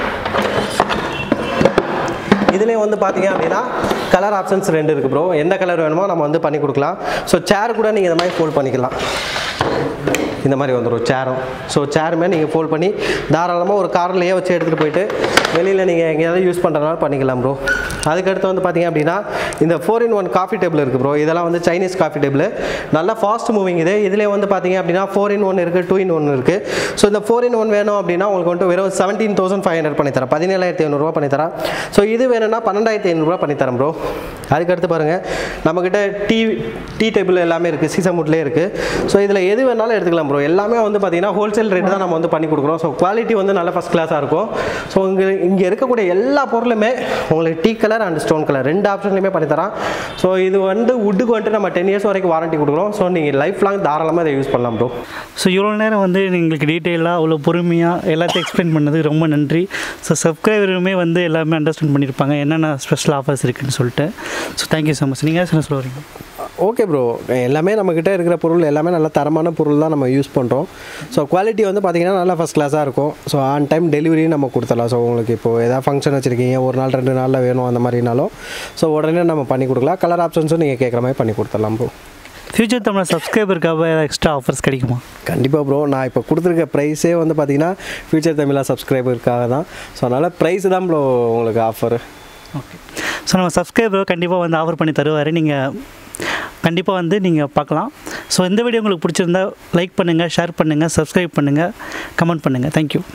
[SPEAKER 2] இதுலேயும் வந்து பார்த்தீங்க அப்படின்னா கலர் ஆப்ஷன்ஸ் ரெண்டு இருக்குது ப்ரோ எந்த கலர் வேணுமோ நம்ம வந்து பண்ணி கொடுக்கலாம் ஸோ சேர் கூட நீங்கள் இந்த மாதிரி ஃபோல்ட் பண்ணிக்கலாம் இந்த மாதிரி வந்துடும் சேரும் ஸோ சேருமே நீங்கள் ஃபோல்ட் பண்ணி தாராளமாக ஒரு கார்லேயே வச்சு எடுத்துகிட்டு போயிட்டு வெளியில் நீங்கள் எங்கேயாவது யூஸ் பண்ணுறதுனால பண்ணிக்கலாம் ப்ரோ அதுக்கடுத்து வந்து பார்த்தீங்க அப்படின்னா இந்த four in one coffee table இருக்குது ப்ரோ இதெல்லாம் வந்து சைனீஸ் காஃபி டேபிள் நல்லா ஃபாஸ்ட் மூவிங் இது இதிலே வந்து பார்த்தீங்க அப்படின்னா ஃபோர் இன் ஒன் இருக்குது டூ இன் ஒன் இருக்குது ஸோ இந்த ஃபோர் இன் ஒன் வேணும் அப்படின்னா உங்களுக்கு வந்துட்டு வெறும் செவன்டீன் தௌசண்ட் ஃபைவ் ஹண்ட்ரட் பண்ணித்தரேன் பதினேழாயிரத்தி ஐநூறுரூவா பண்ணித்தரேன் ஸோ இது வேணும்னா பன்னெண்டாயிரத்தி ஐநூறுரூவா பண்ணித்தரேன் ப்ரோ அதுக்கடுத்து பாருங்கள் நம்மக்கிட்ட டீ டீ டேபிள் எல்லாமே இருக்குது சீசமுட்லேயே இருக்குது ஸோ இதில் எது வேணாலும் எடுத்துக்கலாம் ப்ரோ எல்லாமே வந்து பார்த்தீங்கன்னா ஹோல்சேல் ரேட் தான் நம்ம வந்து பண்ணி கொடுக்குறோம் ஸோ குவாலிட்டி வந்து நல்ல ஃபஸ்ட் கிளாஸாக இருக்கும் ஸோ இங்கே இங்கே இருக்கக்கூடிய எல்லா பொருளுமே உங்களுக்கு tea colour and stone colour ரெண்டு ஆப்ஷன்லையுமே பண்ணித்தரேன் ஸோ இது வந்து வுட்டுக்கு வந்துட்டு நம்ம டென் இயர்ஸ் வரைக்கும் வாரண்டி கொடுக்குறோம் ஸோ நீங்கள் லைஃப் லாங் தாராளமாக இதை யூஸ் பண்ணலாம் ப்ரோ
[SPEAKER 1] ஸோ இவ்வளோ நேரம் வந்து எங்களுக்கு டீட்டெயிலாக அவ்வளோ பொறுமையாக எல்லாத்தையும் எக்ஸ்பிளைன் பண்ணதுக்கு ரொம்ப நன்றி ஸோ சப்ஸ்கிரைபருமே வந்து எல்லாமே அண்டர்ஸ்டாண்ட் பண்ணியிருப்பாங்க என்னென்ன ஸ்பெஷல் ஆஃபர்ஸ் இருக்குன்னு சொல்லிட்டு ஸோ தேங்க்யூ ஸோ மச் நீங்கள் என்ன சொல்ல வரீங்க
[SPEAKER 2] ஓகே ப்ரோ எல்லாமே நம்மக்கிட்ட இருக்கிற பொருள் எல்லாமே நல்ல தரமான பொருள் தான் நம்ம யூஸ் பண்ணுறோம் ஸோ குவாலிட்டி வந்து பார்த்திங்கன்னா நல்லா ஃபஸ்ட் கிளாஸாக இருக்கும் ஸோ ஆன் டைம் டெலிவரியும் நம்ம கொடுத்துடலாம் ஸோ உங்களுக்கு இப்போது எதாவது ஃபங்க்ஷன் வச்சுருக்கீங்க ஒரு நாள் ரெண்டு நாளில் வேணும் அந்த மாதிரினாலும் ஸோ உடனே நம்ம பண்ணி கொடுக்கலாம் கலர் ஆப்ஷன்ஸும் நீங்கள் கேட்குற மாதிரி பண்ணி கொடுத்துடலாம் ப்ரோ
[SPEAKER 1] ஃப்யூச்சர் தமிழ் சப்ஸ்கிரைபருக்காக ஏதாவது எக்ஸ்ட்ரா ஆஃபர்ஸ் கிடைக்குமா
[SPEAKER 2] கண்டிப்பாக ப்ரோ நான் இப்போ கொடுத்துருக்க ப்ரைஸே வந்து பார்த்தீங்கன்னா ஃபியூச்சர் தமிழா சப்ஸ்கிரைபருக்காக தான் ஸோ அதனால் ப்ரைஸ் தான் ப்ரோ உங்களுக்கு ஆஃபர்
[SPEAKER 1] ஓகே ஸோ நம்ம சப்ஸ்கிரைபர் கண்டிப்பாக வந்து ஆஃபர் பண்ணி தருவார் நீங்கள் கண்டிப்பாக வந்து நீங்கள் பார்க்கலாம் ஸோ இந்த வீடியோ உங்களுக்கு பிடிச்சிருந்தா லைக் பண்ணுங்கள் ஷேர் பண்ணுங்கள் சப்ஸ்கிரைப் பண்ணுங்கள் கமெண்ட் பண்ணுங்கள் தேங்க்யூ